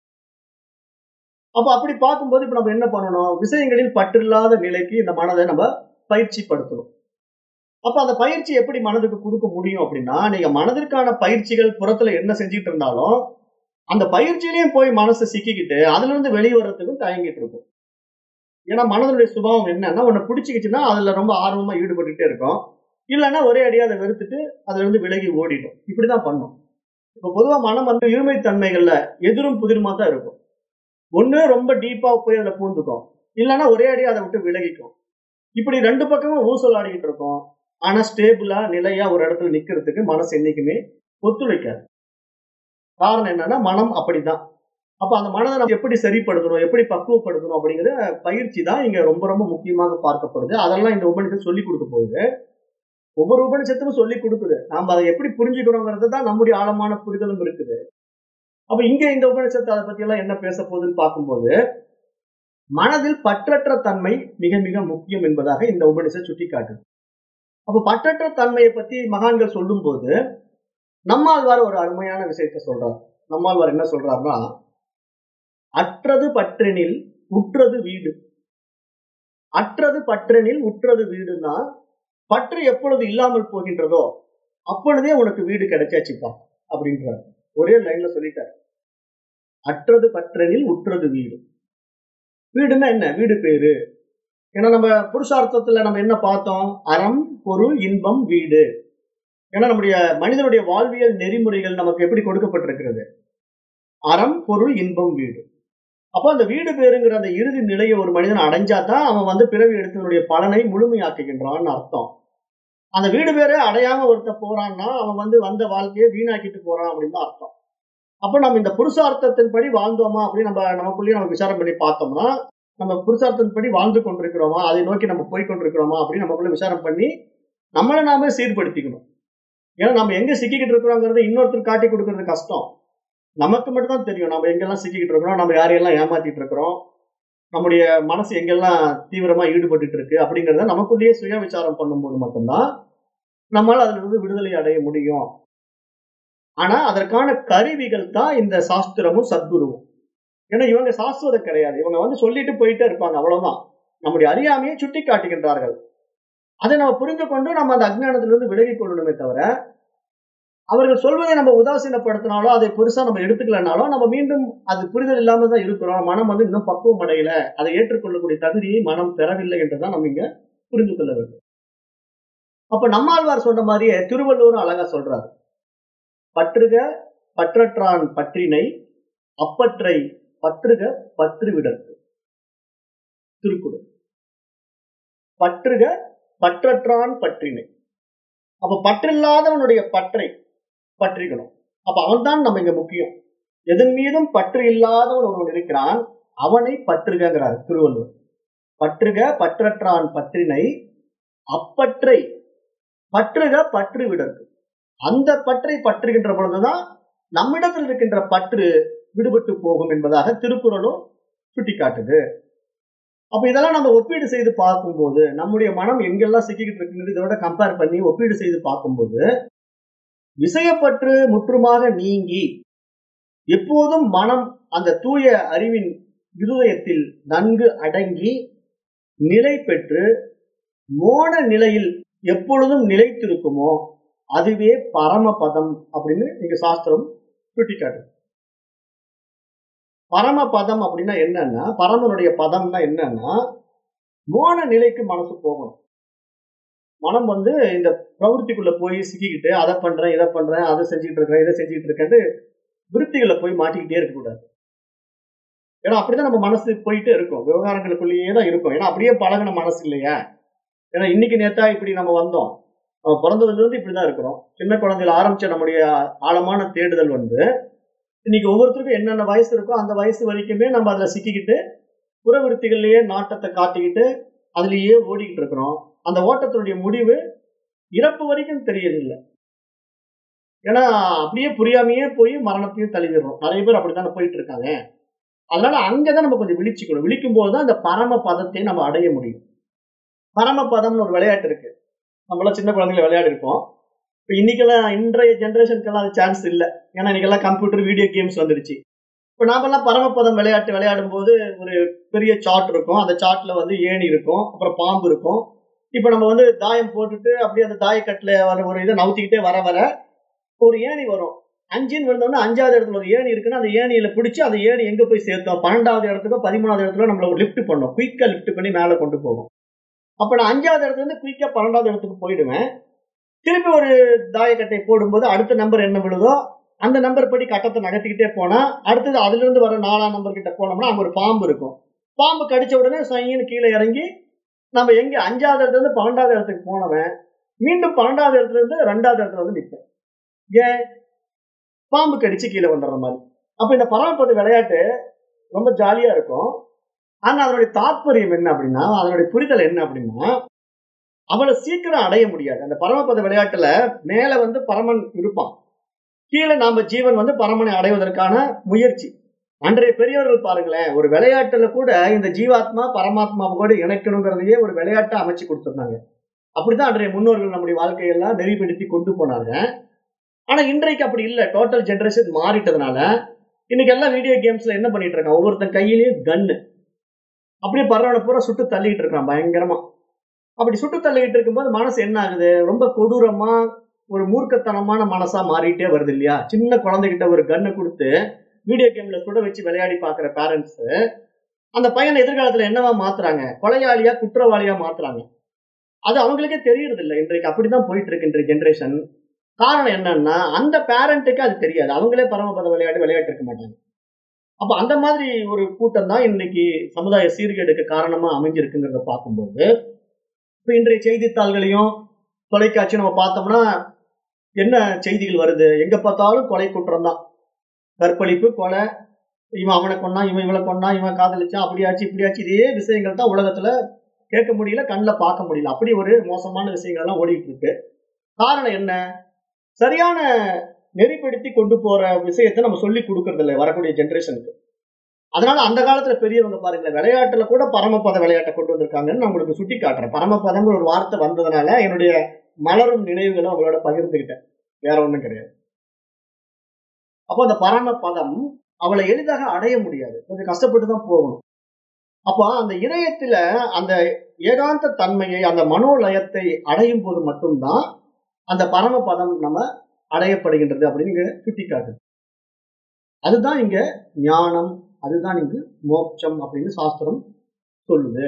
அப்ப அப்படி பார்க்கும்போது இப்ப நம்ம என்ன பண்ணணும் விஷயங்களில் பற்றில்லாத நிலைக்கு இந்த மனதை நம்ம பயிற்சி படுத்தணும் அப்ப அந்த பயிற்சி எப்படி மனதுக்கு கொடுக்க முடியும் அப்படின்னா நீங்க மனதிற்கான பயிற்சிகள் புறத்துல என்ன செஞ்சுட்டு இருந்தாலும் அந்த பயிற்சியிலையும் போய் மனசை சிக்கிக்கிட்டு அதுல இருந்து வெளியே வர்றதுக்கும் தயங்கிட்டு இருக்கும் ஏன்னா மனதனுடைய சுபாவம் என்னன்னா உன்னை பிடிச்சிக்கிச்சுன்னா அதுல ரொம்ப ஆர்வமா ஈடுபட்டுட்டே இருக்கும் இல்லைன்னா ஒரே அடியா அதை வெறுத்துட்டு அதுல இருந்து விலகி ஓடிடும் இப்படிதான் பண்ணும் இப்ப பொதுவா மனம் வந்து இருமை தன்மைகள்ல எதிரும் புதிருமா தான் இருக்கும் ஒண்ணு ரொம்ப டீப்பா போய் அதுல பூந்துக்கும் இல்லைன்னா ஒரே அடியா அதை விட்டு விலகிக்கும் இப்படி ரெண்டு பக்கமும் ஊசல் ஆடிக்கிட்டு இருக்கும் ஆனா ஸ்டேபிளா நிலையா ஒரு இடத்துல நிக்கிறதுக்கு மனசு என்னைக்குமே ஒத்துழைக்காது காரணம் என்னன்னா மனம் அப்படிதான் அப்ப அந்த மனதை நம்ம எப்படி சரிப்படுத்தணும் எப்படி பக்குவப்படுத்தணும் அப்படிங்கிற பயிற்சி தான் இங்க ரொம்ப ரொம்ப முக்கியமாக பார்க்கப்படுது அதெல்லாம் இந்த உபநிஷம் சொல்லி கொடுக்க போகுது ஒவ்வொரு உபனிஷத்தும் சொல்லி கொடுக்குது நாம அதை எப்படி புரிஞ்சுக்கணுங்கிறது தான் நம்முடைய ஆழமான புரிதலும் இருக்குது அப்ப இங்க இந்த உபனிஷத்து அதை பத்தி எல்லாம் என்ன பேச போகுதுன்னு பார்க்கும்போது மனதில் பற்றற்ற தன்மை மிக மிக முக்கியம் என்பதாக இந்த உபனிஷத் சுட்டி காட்டுது அப்ப பற்றற்ற தன்மையை பத்தி மகான்கள் சொல்லும்போது நம்மாழ்வார் ஒரு அருமையான விஷயத்த சொல்றார் நம்மாழ்வார் என்ன சொல்றாருன்னா அற்றது பற்றெனில் உற்றது வீடு அற்றது பற்றெனில் உற்றது வீடுனா பற்று எப்பொழுது இல்லாமல் போகின்றதோ அப்பொழுதே உனக்கு வீடு கிடைச்சாச்சுப்பா அப்படின்றார் ஒரே லைன்ல சொல்லிட்டார் அற்றது பற்றெனில் உற்றது வீடு வீடுன்னா என்ன வீடு பேரு ஏன்னா நம்ம புருஷார்த்தத்துல நம்ம என்ன பார்த்தோம் அறம் பொருள் இன்பம் வீடு ஏன்னா நம்முடைய மனிதனுடைய வாழ்வியல் நெறிமுறைகள் நமக்கு எப்படி கொடுக்கப்பட்டிருக்கிறது அறம் பொருள் இன்பம் வீடு அப்போ அந்த வீடு பேருங்கிற அந்த இறுதி நிலையை ஒரு மனிதன் அடைஞ்சாதான் அவன் வந்து பிறவி எடுத்தனுடைய பலனை முழுமையாக்குகின்றான்னு அர்த்தம் அந்த வீடு பேரே அடையாம ஒருத்த போறான்னா அவன் வந்து வந்த வாழ்க்கையை வீணாக்கிட்டு போறான் அப்படின்னு தான் அர்த்தம் அப்போ நம்ம இந்த புருஷார்த்தத்தின்படி வாழ்ந்தோமா அப்படின்னு நம்ம நமக்குள்ளேயே நம்ம விசாரம் பண்ணி பார்த்தோம்னா நம்ம புருஷார்த்தத்தின்படி வாழ்ந்து கொண்டிருக்கிறோமா அதை நோக்கி நம்ம போய் கொண்டிருக்கிறோமா அப்படின்னு நமக்குள்ள விசாரம் பண்ணி நம்மளை நாமே சீர்படுத்திக்கணும் ஏன்னா நம்ம எங்க சிக்கிக்கிட்டு இருக்கிறோங்கிறத இன்னொருத்தர் காட்டி கொடுக்கறது கஷ்டம் நமக்கு மட்டும் தான் தெரியும் நம்ம எங்கெல்லாம் சிக்கிக்கிட்டு இருக்கிறோம் நம்ம யாரையெல்லாம் ஏமாத்திட்டு இருக்கிறோம் நம்முடைய மனசு எங்கெல்லாம் தீவிரமா ஈடுபட்டு இருக்கு அப்படிங்கிறத நமக்குள்ளேயே சுய விசாரம் பண்ணும்போது மட்டும்தான் நம்மளால் அதுல இருந்து விடுதலை அடைய முடியும் ஆனா அதற்கான கருவிகள் தான் இந்த சாஸ்திரமும் சத்குருவும் ஏன்னா இவங்க சாஸ்திரம் கிடையாது இவங்க வந்து சொல்லிட்டு போயிட்டே இருப்பாங்க அவ்வளவுதான் நம்முடைய அறியாமையை சுட்டி காட்டுகின்றார்கள் அதை நம்ம புரிந்து கொண்டு நம்ம அந்த அஜ்ஞானத்திலிருந்து விலகிக் கொள்ளணுமே தவிர அவர்கள் சொல்வதை நம்ம உதாசீனப்படுத்தினாலோ அதை பெருசா நம்ம எடுத்துக்கலனாலும் நம்ம மீண்டும் அது புரிதல் இல்லாம தான் இருக்கிறோம் மனம் வந்து இன்னும் பக்குவம் அடையல அதை ஏற்றுக்கொள்ளக்கூடிய தகுதியை மனம் பெறவில்லை என்றுதான் நம்ம இங்க புரிந்து கொள்ள வேண்டும் அப்ப நம்மாழ்வார் சொன்ன மாதிரியே திருவள்ளுவரும் அழகா சொல்றாரு பற்றுக பற்றற்றான் பற்றினை அப்பற்றை பற்றுக பற்று விடற்கு திருக்குறள் பற்றுக பற்றற்றான் பற்றினை அப்ப பற்றில்லாதவனுடைய பற்றை பற்றிக்கணும் அப்ப அவன்தான் நம்ம இங்க முக்கியம் எதன் மீதும் பற்று இல்லாதவன் ஒருவன் இருக்கிறான் அவனை பற்றுகிறார் திருவள்ளுவர் பற்றுக பற்றற்றான் பற்றினை அப்பற்றை பற்றுக பற்று விடற்கு அந்த பற்றை பற்றுகின்ற பொழுதுதான் நம்மிடத்தில் இருக்கின்ற பற்று விடுபட்டு போகும் என்பதாக திருக்குறளும் சுட்டிக்காட்டுது அப்ப இதெல்லாம் நம்ம ஒப்பீடு செய்து பார்க்கும்போது நம்முடைய மனம் எங்கெல்லாம் சிக்கிக்கிட்டு இருக்குங்கிறது இதோட கம்பேர் பண்ணி ஒப்பீடு செய்து பார்க்கும்போது விஷயப்பற்று முற்றுமாக நீங்கி எப்போதும் மனம் அந்த தூய அறிவின் இருதயத்தில் நன்கு அடங்கி நிலை பெற்று மோன நிலையில் எப்பொழுதும் நிலைத்திருக்குமோ அதுவே பரமபதம் அப்படின்னு இங்க சாஸ்திரம் சுட்டிக்காட்டு பரமபதம் அப்படின்னா என்னன்னா பரமனுடைய பதம்னா என்னன்னா மோன நிலைக்கு மனசு போகணும் மனம் வந்து இந்த பிரவருத்திக்குள்ள போய் சிக்கிக்கிட்டு அதை பண்றேன் இதை பண்றேன் அதை செஞ்சுக்கிட்டு இருக்கேன் இதை செஞ்சுக்கிட்டு இருக்கேன்ட்டு விருத்திகளை போய் மாட்டிக்கிட்டே இருக்கக்கூடாது ஏன்னா அப்படிதான் நம்ம மனசு போயிட்டே இருக்கும் விவகாரங்களுக்குள்ளேயே தான் இருக்கும் ஏன்னா அப்படியே பழகின மனசு இல்லையா ஏன்னா இன்னைக்கு நேத்தா இப்படி நம்ம வந்தோம் நம்ம பிறந்ததுல இருந்து இப்படிதான் இருக்கிறோம் சின்ன குழந்தையில ஆரம்பிச்ச நம்முடைய ஆழமான தேடுதல் வந்து இன்னைக்கு ஒவ்வொருத்தருக்கும் என்னென்ன வயசு இருக்கோ அந்த வயசு வரைக்குமே நம்ம அதுல சிக்கிக்கிட்டு புறவிருத்திகள்லயே நாட்டத்தை காட்டிக்கிட்டு அதுலயே ஓடிக்கிட்டு இருக்கிறோம் அந்த ஓட்டத்தினுடைய முடிவு இறப்பு வரைக்கும் தெரியல ஏன்னா அப்படியே புரியாமையே போய் மரணத்தையும் தழுவிடுறோம் நிறைய பேர் அப்படித்தானே போயிட்டு இருக்காங்க அதனால அங்கதான் நம்ம கொஞ்சம் விழிச்சுக்கணும் விழிக்கும் போதுதான் அந்த பரம பதத்தை நம்ம அடைய முடியும் பரம பதம்னு ஒரு விளையாட்டு இருக்கு நம்மளாம் சின்ன குழந்தைங்கள விளையாடி இருப்போம் இப்போ இன்னைக்கெல்லாம் இன்றைய ஜென்ரேஷனுக்கெல்லாம் அது சான்ஸ் இல்லை ஏன்னா இன்னைக்கெல்லாம் கம்ப்யூட்டர் வீடியோ கேம்ஸ் வந்துடுச்சு இப்போ நாமெல்லாம் பரமபதம் விளையாட்டு விளையாடும் போது ஒரு பெரிய சார்ட் இருக்கும் அந்த சார்ட்ல வந்து ஏணி இருக்கும் அப்புறம் பாம்பு இருக்கும் இப்போ நம்ம வந்து தாயம் போட்டுட்டு அப்படியே அந்த தாயக்கட்டில் வர ஒரு இதை நவுத்திக்கிட்டே வர வர ஒரு ஏணி வரும் அஞ்சுன்னு வந்தோம்னா அஞ்சாவது இடத்துல ஒரு ஏணி இருக்குன்னா அந்த ஏணியில பிடிச்சி அந்த ஏணி எங்க போய் சேர்த்தோம் பன்னெண்டாவது இடத்துக்கோ பதிமூணாவது இடத்துல நம்மள ஒரு லிஃப்ட் பண்ணோம் குயிக்கா லிஃப்ட் பண்ணி மேலே கொண்டு போகும் அப்ப நான் அஞ்சாவது இடத்துல இருந்து குயிக்கா பன்னெண்டாவது இடத்துக்கு போயிடுவேன் திருப்பி ஒரு தாயக்கட்டை போடும்போது அடுத்த நம்பர் என்ன விழுதோ அந்த நம்பர் படி கட்டத்தை நகர்த்திக்கிட்டே போனா அடுத்தது அதுல இருந்து வர நாலாம் நம்பர் கிட்ட போனோம்னா அங்க ஒரு பாம்பு இருக்கும் பாம்பு கடிச்ச உடனே சைன்னு கீழே இறங்கி நம்ம எங்க அஞ்சாவது இடத்துல இருந்து பன்னெண்டாவது இடத்துக்கு போனவன் மீண்டும் பன்னெண்டாவது இடத்துல இருந்து ரெண்டாவது இடத்துல வந்து நிற்பேன் ஏன் பாம்பு கடிச்சு கீழே வந்துடுற மாதிரி அப்ப இந்த பரமப்பது விளையாட்டு ரொம்ப ஜாலியா இருக்கும் ஆனா அதனுடைய தாற்பயம் என்ன அப்படின்னா அதனுடைய புரிதல் என்ன அப்படின்னா அவ்வளவு சீக்கிரம் அடைய முடியாது அந்த பரமபத விளையாட்டுல மேல வந்து பரமன் இருப்பான் கீழே நாம ஜீவன் வந்து பரமனை அடைவதற்கான முயற்சி அன்றைய பெரியவர்கள் பாருங்களேன் ஒரு விளையாட்டுல கூட இந்த ஜீவாத்மா பரமாத்மாவை கூட இணைக்கணுங்கிறதையே ஒரு விளையாட்டை அமைச்சு கொடுத்துருந்தாங்க அப்படிதான் அன்றைய முன்னோர்கள் நம்முடைய வாழ்க்கையெல்லாம் நெறிப்படுத்தி கொண்டு போனாங்க ஆனா இன்றைக்கு அப்படி இல்லை டோட்டல் ஜென்ரேஷன் மாறிட்டதுனால இன்னைக்கு எல்லாம் வீடியோ கேம்ஸ்ல என்ன பண்ணிட்டு இருக்கான் ஒவ்வொருத்தன் கையிலேயும் கன்னு அப்படியே பரவனை பூரா சுட்டு தள்ளிட்டு இருக்கான் பயங்கரமா அப்படி சுட்டு தள்ளிட்டு இருக்கும்போது மனசு என்ன ஆகுது ரொம்ப கொடூரமா ஒரு மூர்க்கத்தனமான மனசா மாறிட்டே வருது இல்லையா சின்ன குழந்தைகிட்ட ஒரு கன்னை கொடுத்து வீடியோ கேம்ல சுட வச்சு விளையாடி பாக்குற பேரண்ட்ஸ் அந்த பையனை எதிர்காலத்துல என்னவா மாத்துறாங்க கொலையாளியா குற்றவாளியா மாத்துறாங்க அது அவங்களுக்கே தெரியறது இல்லை இன்றைக்கு அப்படிதான் போயிட்டு இருக்கு இன்றைய ஜென்ரேஷன் காரணம் என்னன்னா அந்த பேரண்ட்டுக்கு அது தெரியாது அவங்களே பரமபத விளையாட்டு விளையாட்டு இருக்க மாட்டாங்க அப்ப அந்த மாதிரி ஒரு கூட்டம் தான் இன்னைக்கு சமுதாய சீர்கேடுக்கு காரணமா அமைஞ்சிருக்குங்கிறத பார்க்கும்போது இப்ப இன்றைய செய்தித்தாள்களையும் தொலைக்காட்சி நம்ம பார்த்தோம்னா என்ன செய்திகள் வருது எங்க பார்த்தாலும் கொலை குற்றம் தான் கற்பழிப்பு கொலை இவன் அவனை கொன்னா இவன் இவளை கொன்னா இவன் காதலிச்சான் அப்படியாச்சு இப்படியாச்சு இதே விஷயங்கள் தான் உலகத்துல கேட்க முடியல கண்ணில் பார்க்க முடியல அப்படி ஒரு மோசமான விஷயங்கள் எல்லாம் ஓடிட்டு இருக்கு காரணம் என்ன சரியான நெறிப்படுத்தி கொண்டு போற விஷயத்தை நம்ம சொல்லி கொடுக்கறது இல்லை வரக்கூடிய ஜென்ரேஷனுக்கு அதனால அந்த காலத்துல பெரியவங்க பாருங்களேன் விளையாட்டுல கூட பரமபத விளையாட்டை கொண்டு வந்திருக்காங்கன்னு நான் உங்களுக்கு சுட்டி காட்டுறேன் பரமபதங்கிற ஒரு வார்த்தை வந்ததுனால என்னுடைய மலரும் நினைவுகளை அவங்களோட பகிர்ந்துக்கிட்டேன் வேற ஒண்ணும் கிடையாது அப்போ அந்த பரமபதம் அவளை எளிதாக அடைய முடியாது கொஞ்சம் கஷ்டப்பட்டு தான் போகணும் அப்போ அந்த இதயத்துல அந்த ஏகாந்த தன்மையை அந்த மனோலயத்தை அடையும் போது மட்டும்தான் அந்த பரமபதம் நம்ம அடையப்படுகின்றது அப்படின்னு இங்க சுட்டி காட்டுது அதுதான் இங்க ஞானம் அதுதான் இங்கு மோட்சம் அப்படின்னு சாஸ்திரம் சொல்லுது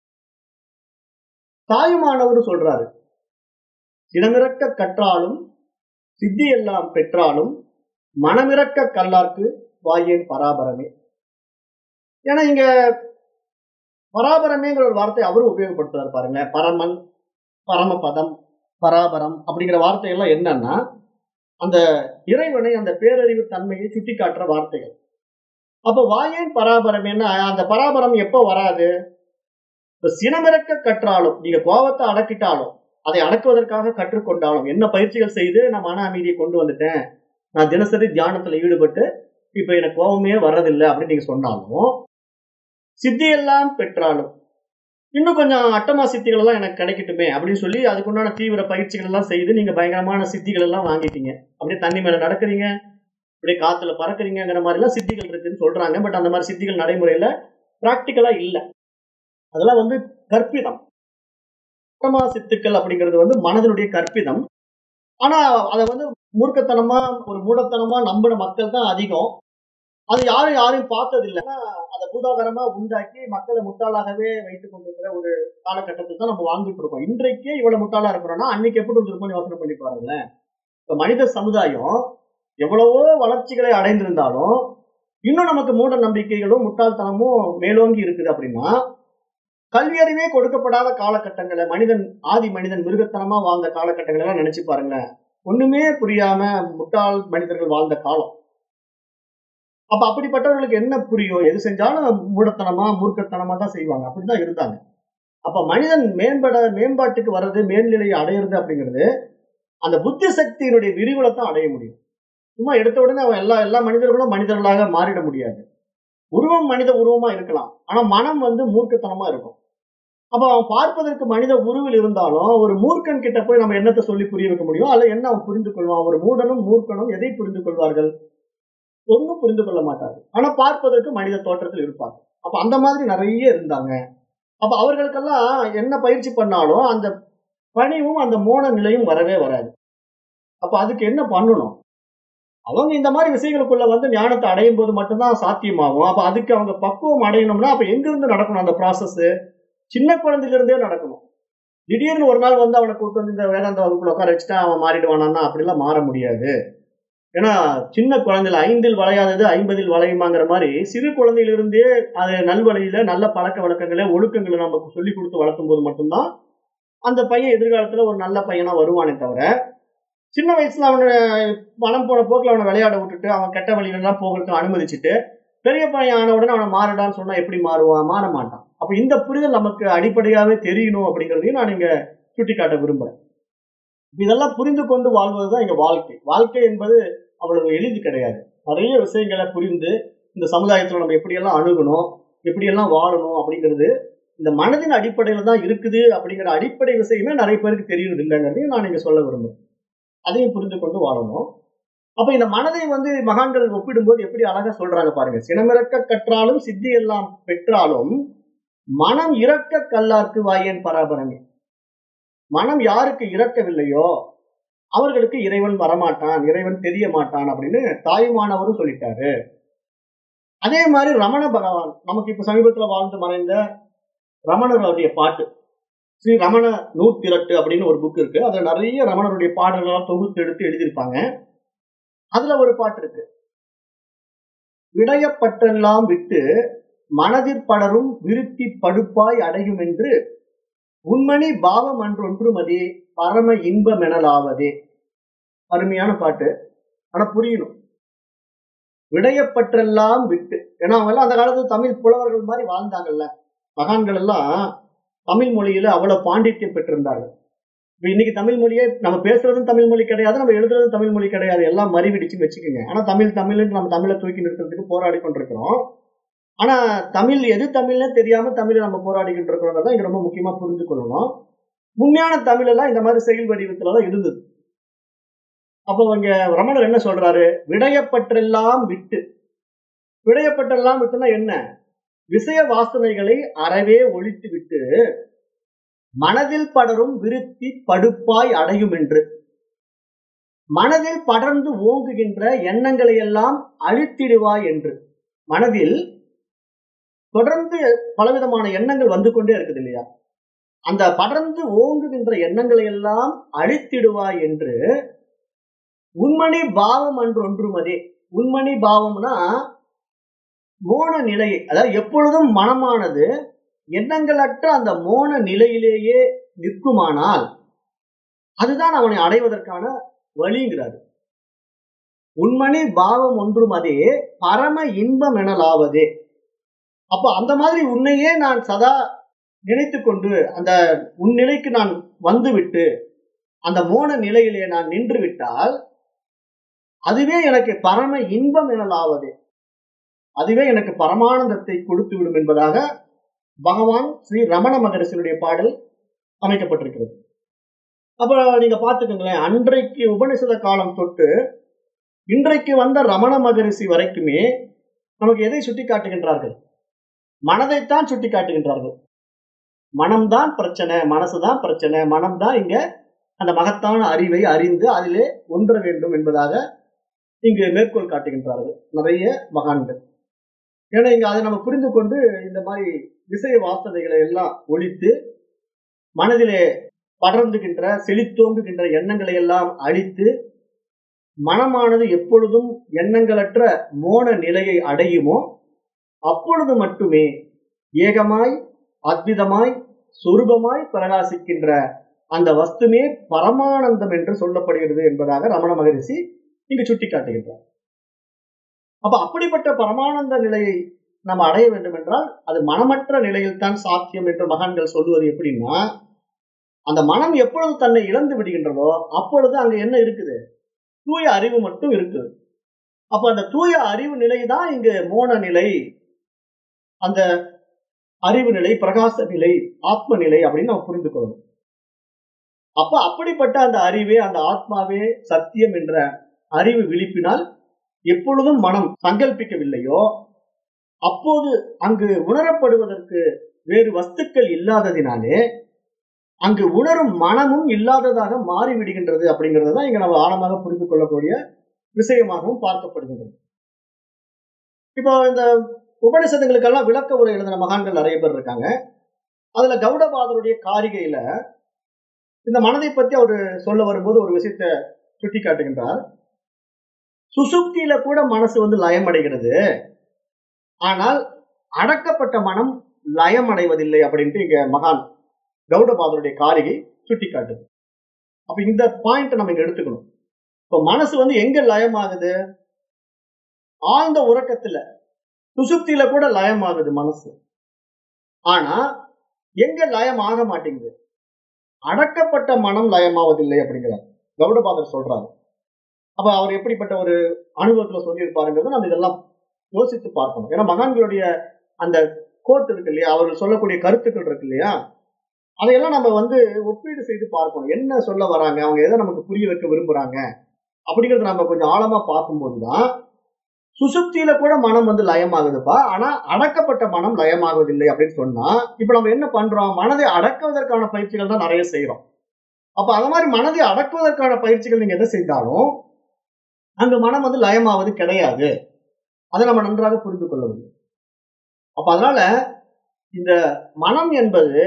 தாயுமானவர் சொல்றாரு சினமிறக்க கற்றாலும் சித்தி எல்லாம் பெற்றாலும் மனமிறக்க கல்லார்க்கு வாயேன் பராபரமே ஏன்னா இங்க பராபரமேங்கிற ஒரு வார்த்தை அவரும் உபயோகப்படுத்துறாரு பாருங்க பரமன் பரமபதம் பராபரம் அப்படிங்கிற வார்த்தையெல்லாம் என்னன்னா அந்த இறைவனை அந்த பேரறிவு தன்மையை சுட்டி காட்டுற வார்த்தைகள் அப்ப வாயேன் பராபரம் என்ன அந்த பராபரம் எப்போ வராது இப்ப சினமிறக்க கற்றாலும் நீங்க கோபத்தை அடக்கிட்டாலும் அதை அடக்குவதற்காக கற்றுக்கொண்டாலும் என்ன பயிற்சிகள் செய்து நான் மன அமைதியை கொண்டு வந்துட்டேன் நான் தினசரி தியானத்துல ஈடுபட்டு இப்ப எனக்கு கோபமே வர்றதில்லை அப்படின்னு நீங்க சொன்னாலும் சித்தியெல்லாம் பெற்றாலும் இன்னும் கொஞ்சம் அட்டமா சித்திகள் எல்லாம் எனக்கு கிடைக்கட்டுமே அப்படின்னு சொல்லி அதுக்குண்டான தீவிர பயிற்சிகள் எல்லாம் செய்து நீங்க பயங்கரமான சித்திகள் எல்லாம் வாங்கிட்டீங்க அப்படியே தண்ணி மேல நடக்கிறீங்க அப்படியே காத்துல பறக்குறீங்கிற மாதிரி எல்லாம் சித்திகள் இருக்குன்னு சொல்றாங்க பட் அந்த மாதிரி சித்திகள் நடைமுறையில பிராக்டிக்கலா இல்லை அதெல்லாம் வந்து கற்பிதம் அட்டமா சித்துக்கள் அப்படிங்கிறது வந்து மனதனுடைய கற்பிதம் ஆனா அதை வந்து மூர்க்கத்தனமா ஒரு மூடத்தனமா நம்பின மக்கள் தான் அதிகம் அது யாரும் யாரையும் பார்த்தது இல்லை அதை பூதாகரமா உண்டாக்கி மக்களை முட்டாளாகவே வைத்துக் கொண்டிருக்கிற ஒரு காலகட்டத்தில் தான் நம்ம வாழ்ந்துட்டு இருக்கோம் இன்றைக்கே இவ்வளவு முட்டாளா இருக்கிறோம்னா அன்னைக்கு எப்படி இருந்திருக்கும்னு யோசனை பண்ணி பாருங்களேன் இப்ப மனித சமுதாயம் எவ்வளவோ வளர்ச்சிகளை அடைந்திருந்தாலும் இன்னும் நமக்கு மூட நம்பிக்கைகளும் முட்டாள்தனமும் மேலோங்கி இருக்குது அப்படின்னா கல்வியறிவே கொடுக்கப்படாத காலகட்டங்களை மனிதன் ஆதி மனிதன் மிருகத்தனமா வாழ்ந்த காலகட்டங்களை எல்லாம் நினைச்சு பாருங்களேன் ஒண்ணுமே புரியாம முட்டாள் மனிதர்கள் வாழ்ந்த காலம் அப்ப அப்படிப்பட்டவர்களுக்கு என்ன புரியும் எது செஞ்சாலும் மூடத்தனமா மூர்க்கத்தனமா தான் செய்வாங்க அப்படிதான் இருந்தாங்க அப்ப மனிதன் மேம்பட மேம்பாட்டுக்கு வர்றது மேல்நிலையை அடையிறது அப்படிங்கிறது அந்த புத்தி சக்தியினுடைய விரிவுல தான் அடைய முடியும் சும்மா எடுத்த உடனே அவன் எல்லா எல்லா மனிதர்களும் மனிதர்களாக மாறிட முடியாது உருவம் மனித உருவமா இருக்கலாம் ஆனா மனம் வந்து மூர்க்கத்தனமா இருக்கும் அப்ப அவன் பார்ப்பதற்கு மனித உருவில் இருந்தாலும் ஒரு மூர்க்கன் கிட்ட போய் நம்ம என்னத்தை சொல்லி புரிய வைக்க முடியும் அல்ல என்ன அவன் புரிந்து கொள்வான் ஒரு மூடனும் மூர்க்கனும் எதை புரிந்து கொள்வார்கள் ஒன்றும் புரிந்து கொள்ள மாட்டார்கள் ஆனா பார்ப்பதற்கு மனித தோற்றத்தில் இருப்பாங்க அப்ப அந்த மாதிரி நிறைய இருந்தாங்க அப்ப அவர்களுக்கெல்லாம் என்ன பயிற்சி பண்ணாலும் அந்த பணிவும் அந்த மோன நிலையும் வரவே வராது அப்ப அதுக்கு என்ன பண்ணணும் அவங்க இந்த மாதிரி விஷயங்களுக்குள்ள வந்து ஞானத்தை அடையும் போது மட்டும்தான் சாத்தியமாகும் அப்ப அதுக்கு அவங்க பக்குவம் அடையணும்னா அப்ப எங்கிருந்து நடக்கணும் அந்த ப்ராசஸ் சின்ன குழந்தையிலிருந்தே நடக்கணும் திடீர்னு ஒரு நாள் வந்து அவனை கூட்டு வந்து இந்த வேதாந்த வகுப்புல உட்கார வச்சுட்டா அவன் மாறிடுவானா அப்படிலாம் மாற முடியாது ஏன்னா சின்ன குழந்தைல ஐந்தில் வளையாதது ஐம்பதில் வளையுமாங்கிற மாதிரி சிறு குழந்தையிலிருந்தே அது நல்வழியில நல்ல பழக்க வழக்கங்களை ஒழுக்கங்களை நமக்கு சொல்லி கொடுத்து வளர்த்தும் போது மட்டும்தான் அந்த பையன் எதிர்காலத்துல ஒரு நல்ல பையனா வருவானே தவிர சின்ன வயசுல அவனை பணம் போன போக்கில் அவனை விளையாட விட்டுட்டு அவன் கெட்ட வழியிலலாம் போகிறதுக்கு அனுமதிச்சுட்டு பெரிய பையன் ஆன உடனே அவனை மாறடான்னு சொன்னா எப்படி மாறுவான் மாற மாட்டான் அப்ப இந்த புரிதல் நமக்கு அடிப்படையாவே தெரியணும் அப்படிங்கிறதையும் நான் இங்க சுட்டிக்காட்ட விரும்புறேன் இதெல்லாம் புரிந்து கொண்டு வாழ்வதுதான் எங்க வாழ்க்கை வாழ்க்கை என்பது அவ்வளவு எளிது கிடையாது நிறைய விஷயங்களை புரிந்து இந்த சமுதாயத்துல நம்ம எப்படியெல்லாம் அணுகணும் எப்படியெல்லாம் வாழணும் அப்படிங்கிறது இந்த மனதின் அடிப்படையில தான் இருக்குது அப்படிங்கிற அடிப்படை விஷயமே நிறைய பேருக்கு தெரியறது இல்லைங்கிறதையும் நான் இங்க சொல்ல விரும்புறேன் அதையும் புரிந்து கொண்டு வாழணும் அப்ப இந்த மனதை வந்து மகான்கள் ஒப்பிடும்போது எப்படி அழகா சொல்றாங்க பாருங்க சினமிறக்க கற்றாலும் சித்தி எல்லாம் பெற்றாலும் மனம் இறக்க கல்லார்க்கு வாயேன் பராபரமே மனம் யாருக்கு இறக்கவில்லையோ அவர்களுக்கு இறைவன் வரமாட்டான் இறைவன் தெரிய மாட்டான் அப்படின்னு தாயுமானவரும் சொல்லிட்டாரு அதே மாதிரி ரமண பகவான் நமக்கு இப்ப சமீபத்துல வாழ்ந்து மறைந்த ரமணருடைய பாட்டு ஸ்ரீ ரமண நூத்திரட்டு அப்படின்னு ஒரு புக் இருக்கு அதுல நிறைய ரமணருடைய பாடல்கள்லாம் தொகுத்து எடுத்து எழுதியிருப்பாங்க அதுல ஒரு பாட்டு இருக்கு விடயப்பட்டெல்லாம் விட்டு மனதிற் படரும் விருத்தி படுப்பாய் அடையும் என்று உண்மணி பாவம் அன்றொன்றுமதி பரம இன்பம் எனலாவதே அருமையான பாட்டு ஆனா புரியணும் விடயப்பற்றெல்லாம் விட்டு ஏன்னா அவங்க எல்லாம் அந்த காலத்துல தமிழ் புலவர்கள் மாதிரி வாழ்ந்தாங்கல்ல மகான்கள் எல்லாம் தமிழ் மொழியில அவ்வளவு பாண்டித்யம் பெற்றிருந்தார்கள் இப்ப இன்னைக்கு தமிழ் மொழியே நம்ம பேசுறதும் தமிழ் மொழி கிடையாது நம்ம எழுதுறதும் தமிழ் மொழி கிடையாது எல்லாம் மறிவிடிச்சு வச்சுக்கோங்க ஆனா தமிழ் தமிழ்னு நம்ம தமிழை தூக்கி நிறுத்துறதுக்கு போராடி கொண்டிருக்கிறோம் ஆனா தமிழ் எது தமிழ்னே தெரியாம தமிழை நம்ம போராடிக்கிட்டு இருக்கிறோம் இங்க ரொம்ப முக்கியமா புரிந்து கொள்ளணும் உண்மையான தமிழ் எல்லாம் இந்த மாதிரி செயல் வடிவத்துல தான் இருந்தது அப்போ இங்க ரமணர் என்ன சொல்றாரு விடயப்பற்றெல்லாம் விட்டு விடயப்பற்றெல்லாம் விட்டுனா என்ன விஷய வாசனைகளை அறவே ஒழித்து விட்டு மனதில் படரும் விருத்தி படுப்பாய் அடையும் என்று மனதில் படர்ந்து ஓங்குகின்ற எண்ணங்களை எல்லாம் அழித்திடுவாய் என்று மனதில் தொடர்ந்து பலவிதமான எண்ணங்கள் வந்து கொண்டே இருக்குது இல்லையா அந்த படர்ந்து ஓங்குகின்ற எண்ணங்களை எல்லாம் அழித்திடுவாய் என்று உண்மணி பாவம் அன்று ஒன்றுமதே உண்மணி பாவம்னா மோன நிலையை அதாவது எப்பொழுதும் மனமானது எண்ணங்களற்ற அந்த மோன நிலையிலேயே நிற்குமானால் அதுதான் அவனை அடைவதற்கான வழிங்கிறாரு உண்மணி பாவம் ஒன்றும் அதே பரம இன்பம் எனலாவதே அப்போ அந்த மாதிரி உன்னையே நான் சதா நினைத்து கொண்டு அந்த உன் நிலைக்கு நான் வந்துவிட்டு அந்த மோன நிலையிலே நான் நின்று விட்டால் அதுவே எனக்கு பரம இன்பம் எனலாவது அதுவே எனக்கு பரமானந்தத்தை கொடுத்து விடும் என்பதாக பகவான் ஸ்ரீ ரமண மகரிஷினுடைய பாடல் அமைக்கப்பட்டிருக்கிறது அப்ப நீங்க பாத்துக்கோங்களேன் அன்றைக்கு உபனிஷத காலம் தொட்டு இன்றைக்கு வந்த ரமண மகரிஷி வரைக்குமே நமக்கு எதை சுட்டி காட்டுகின்றார்கள் மனதைத்தான் சுட்டி காட்டுகின்றார்கள் மனம்தான் பிரச்சனை மனசுதான் பிரச்சனை மனம்தான் இங்க அந்த மகத்தான அறிவை அறிந்து அதிலே ஒன்ற வேண்டும் என்பதாக இங்கு மேற்கோள் காட்டுகின்றார்கள் நிறைய மகான்கள் ஏன்னா இங்க அதை நம்ம புரிந்து கொண்டு இந்த மாதிரி விஷய வாசனைகளை எல்லாம் ஒழித்து மனதிலே படர்ந்துகின்ற செழித்தோங்குகின்ற எண்ணங்களை எல்லாம் அழித்து மனமானது எப்பொழுதும் எண்ணங்களற்ற மோன நிலையை அடையுமோ அப்பொழுது மட்டுமே ஏகமாய் அத்விதமாய் சொரூபமாய் பிரகாசிக்கின்ற அந்த வஸ்துமே பரமானந்தம் என்று சொல்லப்படுகிறது என்பதாக ரமண மகரிஷி இங்கு சுட்டி காட்டுகின்றார் அப்ப அப்படிப்பட்ட பரமானந்த நிலையை நம்ம அடைய வேண்டும் என்றால் அது மனமற்ற நிலையில் தான் சாத்தியம் என்று மகான்கள் சொல்லுவது எப்படின்னா அந்த மனம் எப்பொழுது தன்னை இழந்து விடுகின்றதோ அப்பொழுது அங்க என்ன இருக்குது தூய அறிவு மட்டும் இருக்குது அப்ப அந்த தூய அறிவு நிலை தான் இங்கு மோன நிலை அந்த அறிவு நிலை பிரகாச நிலை ஆத்ம நிலை அப்படின்னு நம்ம புரிந்து கொள்ளணும் அப்ப அப்படிப்பட்ட அந்த அறிவே அந்த ஆத்மாவே சத்தியம் என்ற அறிவு விழிப்பினால் எப்பொழுதும் மனம் சங்கல்பிக்கவில்லையோ அப்போது அங்கு உணரப்படுவதற்கு வேறு வஸ்துக்கள் இல்லாததினாலே அங்கு உணரும் மனமும் இல்லாததாக மாறிவிடுகின்றது அப்படிங்கிறது தான் இங்க நம்ம ஆழமாக புரிந்து கொள்ளக்கூடிய விஷயமாகவும் பார்க்கப்படுகின்றது இப்போ இந்த உபனிஷதங்களுக்கெல்லாம் விளக்க உரை எழுதின மகான்கள் நிறைய பேர் இருக்காங்க அதுல கௌடபாதருடைய காரிகையில இந்த மனதை பத்தி அவர் சொல்ல வரும்போது ஒரு விஷயத்தை சுட்டி காட்டுகின்றார் சுசுப்தியில கூட மனசு வந்து லயம் அடைகிறது ஆனால் அடக்கப்பட்ட மனம் லயம் அடைவதில்லை அப்படின்ட்டு இங்க மகான் கௌடபாதருடைய காரிகை சுட்டி காட்டுது அப்ப இந்த பாயிண்ட் நம்ம இங்க எடுத்துக்கணும் இப்ப மனசு வந்து எங்க லயமாகுது ஆழ்ந்த உறக்கத்துல சுசுப்தியில கூட லயம் ஆகுது மனசு ஆனா எங்க லயம் ஆக மாட்டேங்குது அடக்கப்பட்ட மனம் லயமாவதில்லை அப்படிங்கிறார் கௌடபாதர் சொல்றாரு அப்ப அவர் எப்படிப்பட்ட ஒரு அனுபவத்துல சொல்லியிருப்பாருங்கிறத நம்ம இதெல்லாம் யோசித்து பார்க்கணும் ஏன்னா மகான்களுடைய அந்த கோட் இருக்கு இல்லையா அவர்கள் சொல்லக்கூடிய கருத்துக்கள் இருக்கு இல்லையா அதையெல்லாம் நம்ம வந்து ஒப்பீடு செய்து பார்க்கணும் என்ன சொல்ல வராங்க அவங்க எதை நமக்கு புரிய வைக்க விரும்புறாங்க அப்படிங்கறத நம்ம கொஞ்சம் ஆழமா பார்க்கும்போதுதான் சுசுப்தியில கூட மனம் வந்து லயமாகுதுப்பா ஆனா அடக்கப்பட்ட மனம் லயமாகுவதில்லை அப்படின்னு சொன்னா இப்ப நம்ம என்ன பண்றோம் மனதை அடக்குவதற்கான பயிற்சிகள் தான் நிறைய செய்யறோம் அப்ப அது மாதிரி மனதை அடக்குவதற்கான பயிற்சிகள் நீங்க எதை செய்தாலும் அங்கு மனம் வந்து லயமாவது கிடையாது அதை நம்ம நன்றாக புரிந்து கொள்ள முடியும் அப்ப அதனால இந்த மனம் என்பது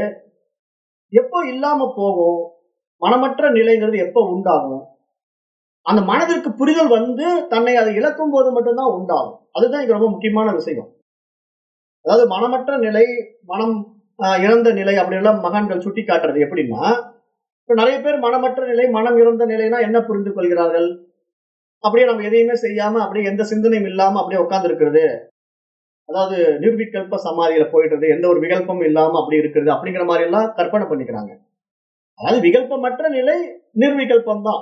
எப்போ இல்லாம போகும் மனமற்ற நிலைங்கிறது எப்போ உண்டாகும் அந்த மனதிற்கு புரிதல் வந்து தன்னை அதை இழக்கும் போது மட்டும்தான் உண்டாகும் அதுதான் இங்க ரொம்ப முக்கியமான விஷயம் அதாவது மனமற்ற நிலை மனம் ஆஹ், இறந்த நிலை அப்படியெல்லாம் மகான்கள் சுட்டி காட்டுறது எப்படின்னா இப்ப நிறைய பேர் மனமற்ற நிலை மனம் இறந்த நிலைனா என்ன புரிந்து கொள்கிறார்கள் அப்படியே நம்ம எதையுமே செய்யாம அப்படியே எந்த சிந்தனையும் இல்லாம அப்படியே உட்கார்ந்து இருக்கிறது அதாவது நிர்விகல்ப சமாதியில போயிடுறது எந்த ஒரு விகல்பமும் இல்லாம அப்படி இருக்கிறது அப்படிங்கிற மாதிரி எல்லாம் கற்பனை பண்ணிக்கிறாங்க அதாவது விகல்பமற்ற நிலை நிர்விகல்பம் தான்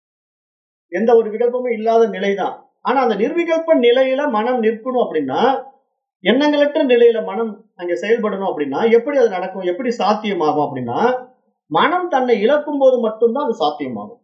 எந்த ஒரு விகல்பமும் இல்லாத நிலை தான் ஆனா அந்த நிர்விகல்ப நிலையில மனம் நிற்கணும் அப்படின்னா எண்ணங்களற்ற நிலையில மனம் அங்க செயல்படணும் அப்படின்னா எப்படி அது நடக்கும் எப்படி சாத்தியமாகும் அப்படின்னா மனம் தன்னை இழக்கும் போது மட்டும்தான் அது சாத்தியமாகும்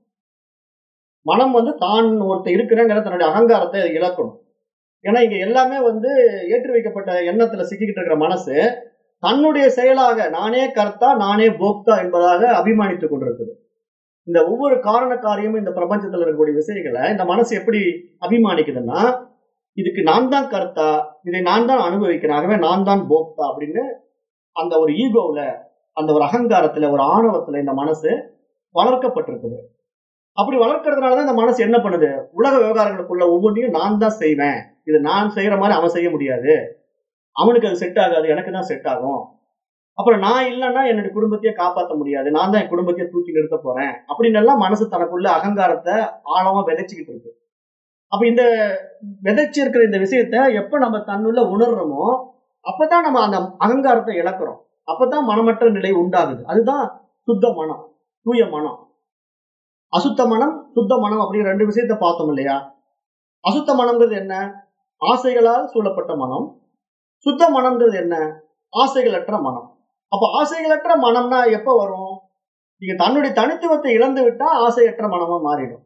மனம் வந்து தான் ஒருத்தர் இருக்கிறேங்கிற தன்னுடைய அகங்காரத்தை அது இழக்கணும் ஏன்னா இங்க எல்லாமே வந்து ஏற்றி வைக்கப்பட்ட எண்ணத்துல சிக்கிக்கிட்டு இருக்கிற மனசு தன்னுடைய செயலாக நானே கர்த்தா நானே போக்தா என்பதாக அபிமானித்துக் கொண்டிருக்குது இந்த ஒவ்வொரு காரண காரியமும் இந்த பிரபஞ்சத்துல இருக்கக்கூடிய விஷயங்களை இந்த மனசு எப்படி அபிமானிக்குதுன்னா இதுக்கு நான் தான் கர்த்தா இதை நான் தான் அனுபவிக்கிறேன் ஆகவே நான் தான் போக்தா அப்படின்னு அந்த ஒரு ஈகோவுல அந்த ஒரு அகங்காரத்துல ஒரு ஆணவத்துல இந்த மனசு வளர்க்கப்பட்டிருக்குது அப்படி வளர்க்கறதுனால தான் இந்த மனசு என்ன பண்ணுது உலக விவகாரங்களுக்குள்ள ஒவ்வொன்றையும் நான் தான் செய்வேன் இது நான் செய்யற மாதிரி அவன் செய்ய முடியாது அவனுக்கு அது செட் ஆகாது எனக்கு தான் செட் ஆகும் அப்புறம் நான் இல்லைன்னா என்னுடைய குடும்பத்தையே காப்பாற்ற முடியாது நான் தான் என் குடும்பத்தையே தூக்கி நிறுத்த போறேன் அப்படின்னு எல்லாம் மனசு தனக்குள்ள அகங்காரத்தை ஆழமா விதைச்சுக்கிட்டு இருக்கு அப்ப இந்த விதைச்சு இருக்கிற இந்த விஷயத்த எப்ப நம்ம தன்னுள்ள உணர்றோமோ அப்பதான் நம்ம அந்த அகங்காரத்தை இழக்கிறோம் அப்பதான் மனமற்ற நிலை உண்டாகுது அதுதான் சுத்த மனம் தூய மனம் அசுத்த மனம் சுத்த மனம் அப்படின்னு ரெண்டு விஷயத்த பார்த்தோம் இல்லையா அசுத்த மனம்ங்கிறது என்ன ஆசைகளால் சூழப்பட்ட மனம் சுத்த மனம்ங்கிறது என்ன ஆசைகளற்ற மனம் அப்ப ஆசைகளற்ற மனம்னா எப்ப வரும் நீங்க தன்னுடைய தனித்துவத்தை இழந்து விட்டா ஆசையற்ற மனமா மாறிடும்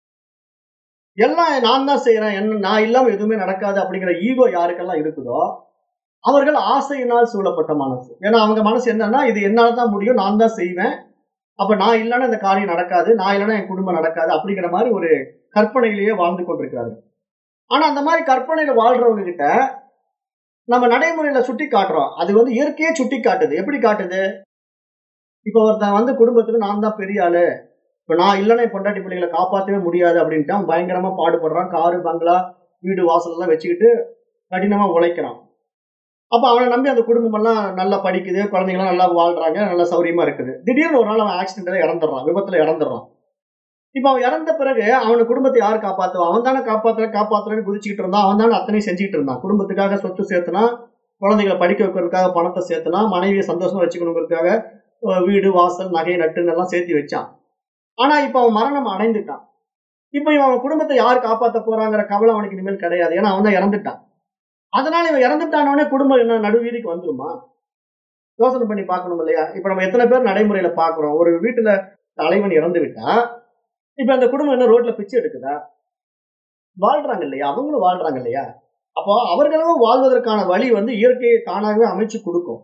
எல்லாம் நான் தான் செய்யறேன் என்ன நான் இல்லாம எதுவுமே நடக்காது அப்படிங்கிற ஈகோ யாருக்கெல்லாம் இருக்குதோ அவர்கள் ஆசையினால் சூழப்பட்ட மனசு ஏன்னா அவங்க மனசு என்னன்னா இது என்னால தான் முடியும் நான் தான் செய்வேன் அப்ப நான் இல்லைன்னா இந்த காரியம் நடக்காது நான் இல்லைன்னா என் குடும்பம் நடக்காது அப்படிங்கிற மாதிரி ஒரு கற்பனையிலேயே வாழ்ந்து கொண்டிருக்கிறார்கள் ஆனா அந்த மாதிரி கற்பனையில வாழ்றவங்க கிட்ட நம்ம நடைமுறையில சுட்டி காட்டுறோம் அது வந்து இயற்கையே சுட்டி காட்டுது எப்படி காட்டுது இப்ப ஒருத்தன் வந்து குடும்பத்துக்கு நான் தான் பெரிய ஆளு இப்ப நான் இல்லைன்னா என் பொண்டாட்டி பிள்ளைகளை காப்பாற்றவே முடியாது அப்படின்ட்டு அவன் பயங்கரமா பாடுபடுறான் காரு பங்களா வீடு வாசல் எல்லாம் வச்சுக்கிட்டு கடினமா உழைக்கிறான் அப்ப அவனை நம்பி அந்த குடும்பம் எல்லாம் நல்லா படிக்குது குழந்தைங்களாம் நல்லா வாழ்றாங்க நல்லா சௌரியமா இருக்குது திடீர்னு ஒரு நாள் அவன் ஆக்சிடென்ட்ல இறந்துடுறான் விபத்துல இறந்துடுறான் இப்ப அவன் இறந்த பிறகு அவன குடும்பத்தை யார் காப்பாத்துவான் அவன் தானே காப்பாத்துற காப்பாத்துறன்னு குதிச்சுக்கிட்டு இருந்தான் அவன் தானே அத்தனையும் செஞ்சுக்கிட்டு இருந்தான் குடும்பத்துக்காக சொத்து சேர்த்துனா குழந்தைகளை படிக்க வைக்கிறதுக்காக பணத்தை சேர்த்துனா மனைவியை சந்தோஷமா வச்சுக்கணுங்கிறதுக்காக அஹ், வீடு வாசல் நகை நட்டுன்னு எல்லாம் சேர்த்து வச்சான் ஆனா இப்ப அவன் மரணம் அடைந்துட்டான் இப்ப இவன் அவன் குடும்பத்தை யார் காப்பாத்த போறாங்கிற கவலை அவனுக்கு இனிமேல் கிடையாது ஏன்னா அவன் தான் இறந்துட்டான் அதனால இவன் இறந்துட்டானவனே குடும்பம் என்ன நடுவீதிக்கு வந்துருமா யோசனை பண்ணி பார்க்கணும் இல்லையா இப்ப நம்ம எத்தனை பேர் நடைமுறையில பாக்குறோம் ஒரு வீட்டுல தலைவன் இறந்து விட்டா இப்ப அந்த குடும்பம் என்ன ரோட்ல பிச்சை எடுக்குதா வாழ்றாங்க இல்லையா அவங்களும் வாழ்றாங்க இல்லையா அப்போ அவர்களும் வாழ்வதற்கான வழி வந்து இயற்கையை தானாகவே அமைச்சு கொடுக்கும்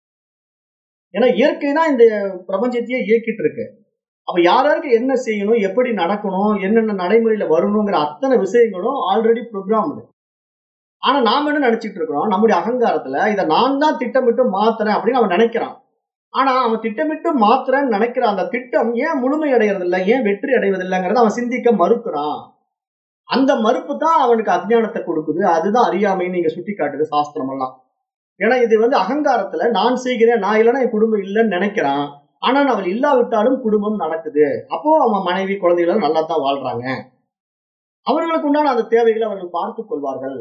ஏன்னா இயற்கை தான் இந்த பிரபஞ்சத்தையே இயக்கிட்டு இருக்கு அப்ப யாராருக்கு என்ன செய்யணும் எப்படி நடக்கணும் என்னென்ன நடைமுறையில வரணுங்கிற அத்தனை விஷயங்களும் ஆல்ரெடி ப்ரோக்ராம்டு ஆனா நாம என்ன நினைச்சிட்டு இருக்கிறோம் நம்முடைய அகங்காரத்துல இதை நான் தான் திட்டமிட்டு மாத்துறேன் அப்படின்னு அவன் நினைக்கிறான் ஆனா அவன் திட்டமிட்டு மாத்துறேன்னு நினைக்கிற அந்த திட்டம் ஏன் முழுமை அடைகிறது இல்லை ஏன் வெற்றி அடைவதில்லைங்கிறத அவன் சிந்திக்க மறுக்கிறான் அந்த மறுப்பு தான் அவனுக்கு அஜ்ஞானத்தை கொடுக்குது அதுதான் அறியாமைன்னு நீங்க சுட்டி காட்டுது சாஸ்திரம் எல்லாம் ஏன்னா இது வந்து அகங்காரத்துல நான் செய்கிறேன் நான் இல்லைன்னா என் குடும்பம் இல்லைன்னு நினைக்கிறான் ஆனா அவள் இல்லாவிட்டாலும் குடும்பம் நடக்குது அப்போ அவன் மனைவி குழந்தைகளும் நல்லா தான் வாழ்றாங்க அவர்களுக்கு உண்டான அந்த தேவைகளை அவர்கள் பார்த்துக் கொள்வார்கள்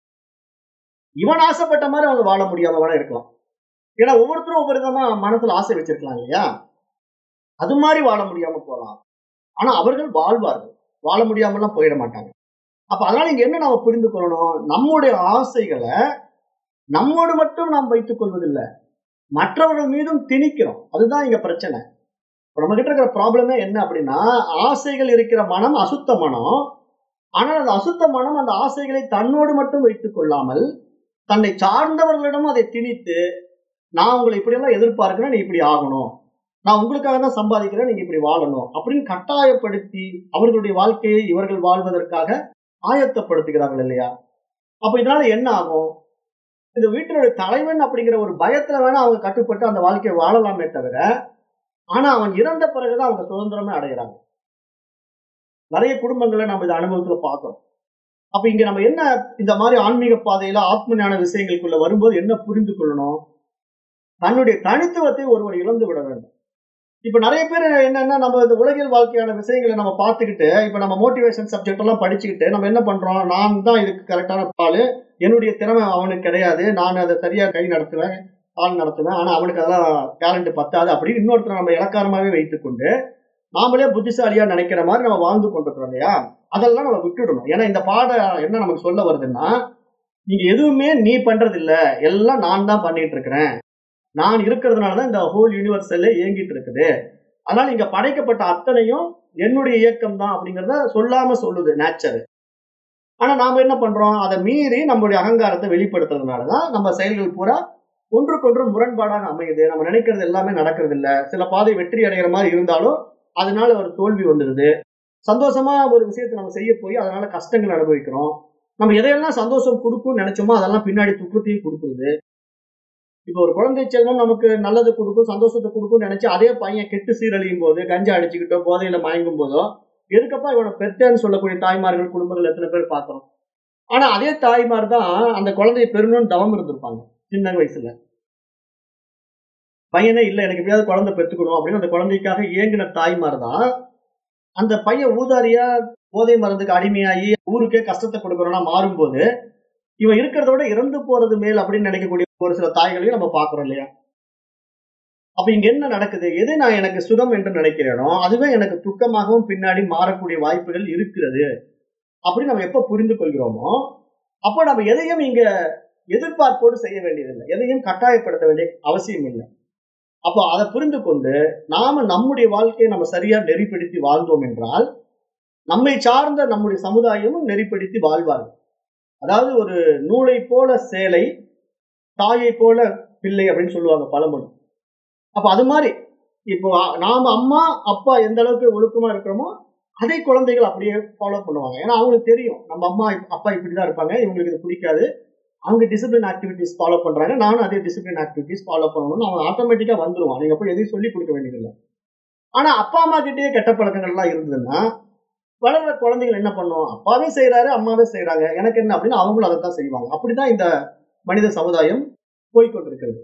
இவன் ஆசைப்பட்ட மாதிரி அவங்க வாழ முடியாம வேணா இருக்கலாம் ஏன்னா ஒவ்வொருத்தரும் ஒவ்வொரு விதமா மனசுல ஆசை வச்சிருக்கலாம் இல்லையா அது மாதிரி வாழ முடியாம போகலாம் ஆனா அவர்கள் வாழ்வார்கள் வாழ முடியாமலாம் போயிட மாட்டாங்க அப்ப அதனால இங்க என்ன நாம புரிந்து கொள்ளணும் நம்முடைய ஆசைகளை நம்மோடு மட்டும் நாம் வைத்துக் கொள்வதில்லை மற்றவர்கள் மீதும் திணிக்கிறோம் அதுதான் இங்க பிரச்சனை இப்ப நம்ம கிட்ட இருக்கிற ப்ராப்ளமே என்ன அப்படின்னா ஆசைகள் இருக்கிற மனம் அசுத்த மனம் ஆனால் அந்த அசுத்த மனம் அந்த ஆசைகளை தன்னோடு மட்டும் வைத்துக் கொள்ளாமல் தன்னை சார்ந்தவர்களிடம் அதை திணித்து நான் உங்களை இப்படியெல்லாம் எதிர்பார்க்கிறேன் நீ இப்படி ஆகணும் நான் உங்களுக்காக தான் சம்பாதிக்கிறேன் நீங்க இப்படி வாழணும் அப்படின்னு கட்டாயப்படுத்தி அவர்களுடைய வாழ்க்கையை இவர்கள் வாழ்வதற்காக ஆயத்தப்படுத்துகிறார்கள் இல்லையா அப்ப இதனால என்ன ஆகும் இந்த வீட்டினுடைய தலைவன் அப்படிங்கிற ஒரு பயத்துல வேணா அவங்க கட்டுப்பட்டு அந்த வாழ்க்கையை வாழலாமே தவிர ஆனா அவன் இறந்த பிறகுதான் அவங்க சுதந்திரமே அடைகிறாங்க நிறைய குடும்பங்களை நம்ம இந்த அனுபவத்துல பார்க்கிறோம் அப்ப இங்க நம்ம என்ன இந்த மாதிரி ஆன்மீக பாதையில ஆத்ம ஞான விஷயங்களுக்குள்ள வரும்போது என்ன புரிந்து கொள்ளணும் தன்னுடைய தனித்துவத்தை ஒருவர் இழந்து விட வேண்டும் இப்ப நிறைய பேர் என்னன்னா நம்ம இந்த உலகியல் வாழ்க்கையான விஷயங்களை நம்ம பார்த்துக்கிட்டு இப்ப நம்ம மோட்டிவேஷன் சப்ஜெக்ட் எல்லாம் படிச்சுக்கிட்டு நம்ம என்ன பண்றோம் நான் தான் இதுக்கு கரெக்டான பால் என்னுடைய திறமை அவனுக்கு கிடையாது நான் அதை சரியா கை நடத்துவேன் பால் நடத்துவேன் ஆனா அவனுக்கு அதெல்லாம் டேலண்ட் பத்தாது அப்படின்னு இன்னொருத்தரை நம்ம இலக்காரமாவே வைத்துக்கொண்டு நாமளே புத்திசாலியா நினைக்கிற மாதிரி நம்ம வாழ்ந்து கொண்டிருக்கிறோம் இல்லையா அதெல்லாம் நம்ம விட்டுடணும் ஏன்னா இந்த பாடம் என்ன நமக்கு சொல்ல வருதுன்னா நீங்க எதுவுமே நீ பண்றது இல்ல எல்லாம் நான் தான் பண்ணிட்டு இருக்கிறேன் நான் இருக்கிறதுனால தான் இந்த ஹோல் யூனிவர்சல்ல இயங்கிட்டு இருக்குது அதனால இங்க படைக்கப்பட்ட அத்தனையும் என்னுடைய இயக்கம் தான் அப்படிங்கிறத சொல்லாம சொல்லுது நேச்சர் ஆனா நாம என்ன பண்றோம் அதை மீறி நம்மளுடைய அகங்காரத்தை வெளிப்படுத்துறதுனால தான் நம்ம செயல்கள் பூரா ஒன்றுக்கொன்று முரண்பாடாக அமையுது நம்ம நினைக்கிறது எல்லாமே நடக்கிறது இல்ல சில பாதை வெற்றி அடைகிற மாதிரி இருந்தாலும் அதனால ஒரு தோல்வி வந்துடுது சந்தோஷமா ஒரு விஷயத்தை நம்ம செய்ய போய் அதனால கஷ்டங்கள் அனுபவிக்கிறோம் நம்ம எதையெல்லாம் சந்தோஷம் கொடுக்கும்னு நினைச்சோமோ அதெல்லாம் பின்னாடி துக்கத்தையும் கொடுக்குறது இப்போ ஒரு குழந்தை செல்வம் நமக்கு நல்லது கொடுக்கும் சந்தோஷத்தை கொடுக்கும்னு நினைச்சு அதே பையன் கெட்டு சீரழியும் போது கஞ்சா அடிச்சுக்கிட்டோ போதையில மயங்கும் போதோ எதுக்கப்பா இவனை பெற்றேன்னு சொல்லக்கூடிய தாய்மார்கள் குடும்பங்கள் எத்தனை பேர் பார்க்கிறோம் ஆனா அதே தாய்மார் தான் அந்த குழந்தைய பெறணும்னு தவம் இருந்திருப்பாங்க சின்ன வயசுல பையனே இல்ல எனக்கு எப்படியாவது குழந்தை பெற்றுக்கணும் அப்படின்னு அந்த குழந்தைக்காக இயங்கின தாய்மார் தான் அந்த பையன் ஊதாரியா போதை மருந்துக்கு அடிமையாகி ஊருக்கே கஷ்டத்தை கொடுக்கணும்னா மாறும்போது இவன் இருக்கிறத விட இறந்து போறது மேல் அப்படின்னு நினைக்கக்கூடிய ஒரு சில தாய்களையும் நம்ம பாக்குறோம் இல்லையா அப்ப இங்க என்ன நடக்குது எது நான் எனக்கு சுகம் என்று நினைக்கிறேனோ அதுவே எனக்கு துக்கமாகவும் பின்னாடி மாறக்கூடிய வாய்ப்புகள் இருக்கிறது அப்படின்னு நம்ம எப்ப புரிந்து கொள்கிறோமோ அப்போ நம்ம எதையும் இங்க எதிர்பார்ப்போடு செய்ய வேண்டியதில்லை எதையும் கட்டாயப்படுத்த வேண்டிய அவசியம் இல்லை அப்போ அதை புரிந்து கொண்டு நாம நம்முடைய வாழ்க்கையை நம்ம சரியா நெறிப்படுத்தி வாழ்ந்தோம் என்றால் நம்மை சார்ந்த நம்முடைய சமுதாயமும் நெறிப்படுத்தி வாழ்வார்கள் அதாவது ஒரு நூலை போல சேலை தாயை போல பிள்ளை அப்படின்னு சொல்லுவாங்க பழமொழி அப்ப அது மாதிரி இப்போ நாம அம்மா அப்பா எந்த அளவுக்கு ஒழுக்கமா இருக்கிறோமோ அதே குழந்தைகள் அப்படியே ஃபாலோ பண்ணுவாங்க ஏன்னா அவங்களுக்கு தெரியும் நம்ம அம்மா அப்பா இப்படிதான் இருப்பாங்க இவங்களுக்கு இது பிடிக்காது அவங்க டிசிப்ளின் ஆக்டிவிட்டிஸ் ஃபாலோ பண்றாங்க நானும் அதே டிசிப்ளின் ஆக்டிவிட்டிஸ் ஃபாலோ பண்ணணும்னு அவங்க ஆட்டோமேட்டிக்கா வந்துருவான் நீங்க போய் எதையும் சொல்லி கொடுக்க வேண்டியதில்லை ஆனா அப்பா அம்மா கிட்டேயே கெட்ட பழக்கங்கள்லாம் இருந்ததுன்னா வளர்ற குழந்தைகள் என்ன பண்ணும் அப்பாவே செய்யறாரு அம்மாவே செய்யறாங்க எனக்கு என்ன அப்படின்னு அவங்களும் அதை தான் செய்வாங்க அப்படிதான் இந்த மனித சமுதாயம் போய்கொண்டிருக்கிறது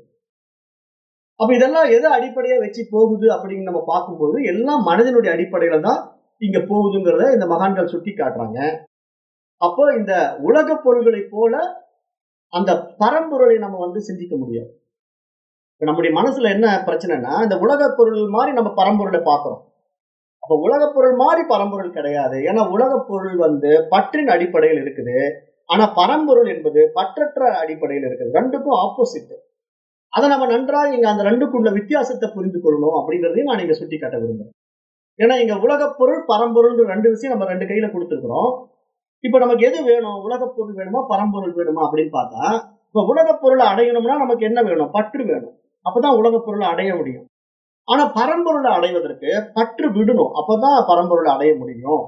அப்ப இதெல்லாம் எதை அடிப்படையா வச்சு போகுது அப்படின்னு நம்ம பார்க்கும்போது எல்லாம் மனிதனுடைய அடிப்படையில தான் இங்க போகுதுங்கிறத இந்த மகான்கள் சுட்டி காட்டுறாங்க அப்போ இந்த உலக பொருள்களை போல அந்த பரம்பொருளை நம்ம வந்து சிந்திக்க முடியாது நம்முடைய மனசுல என்ன பிரச்சனைனா இந்த உலக பொருள் மாதிரி நம்ம பரம்பொருளை பார்க்கிறோம் அப்ப உலக பொருள் மாதிரி பரம்பொருள் கிடையாது ஏன்னா உலக பொருள் வந்து பற்றின் அடிப்படையில் இருக்குது ஆனா பரம்பொருள் என்பது பற்றற்ற அடிப்படையில் இருக்குது ரெண்டுக்கும் ஆப்போசிட் அதை நம்ம நன்றாக இங்க அந்த ரெண்டுக்குள்ள வித்தியாசத்தை புரிந்து கொள்ளணும் அப்படிங்கிறதையும் நான் இங்க சுட்டி காட்ட விரும்புறேன் ஏன்னா இங்க உலக பொருள் பரம்பொருள் ரெண்டு விஷயம் நம்ம ரெண்டு கையில கொடுத்துருக்குறோம் இப்ப நமக்கு எது வேணும் உலக பொருள் வேணுமா பரம்பொருள் வேணுமா அப்படின்னு பார்த்தா இப்ப உலக பொருளை அடையணும்னா நமக்கு என்ன வேணும் பற்று வேணும் அப்பதான் உலக பொருளை அடைய முடியும் ஆனா பரம்பொருளை அடைவதற்கு பற்று விடணும் அப்பதான் பரம்பொருளை அடைய முடியும்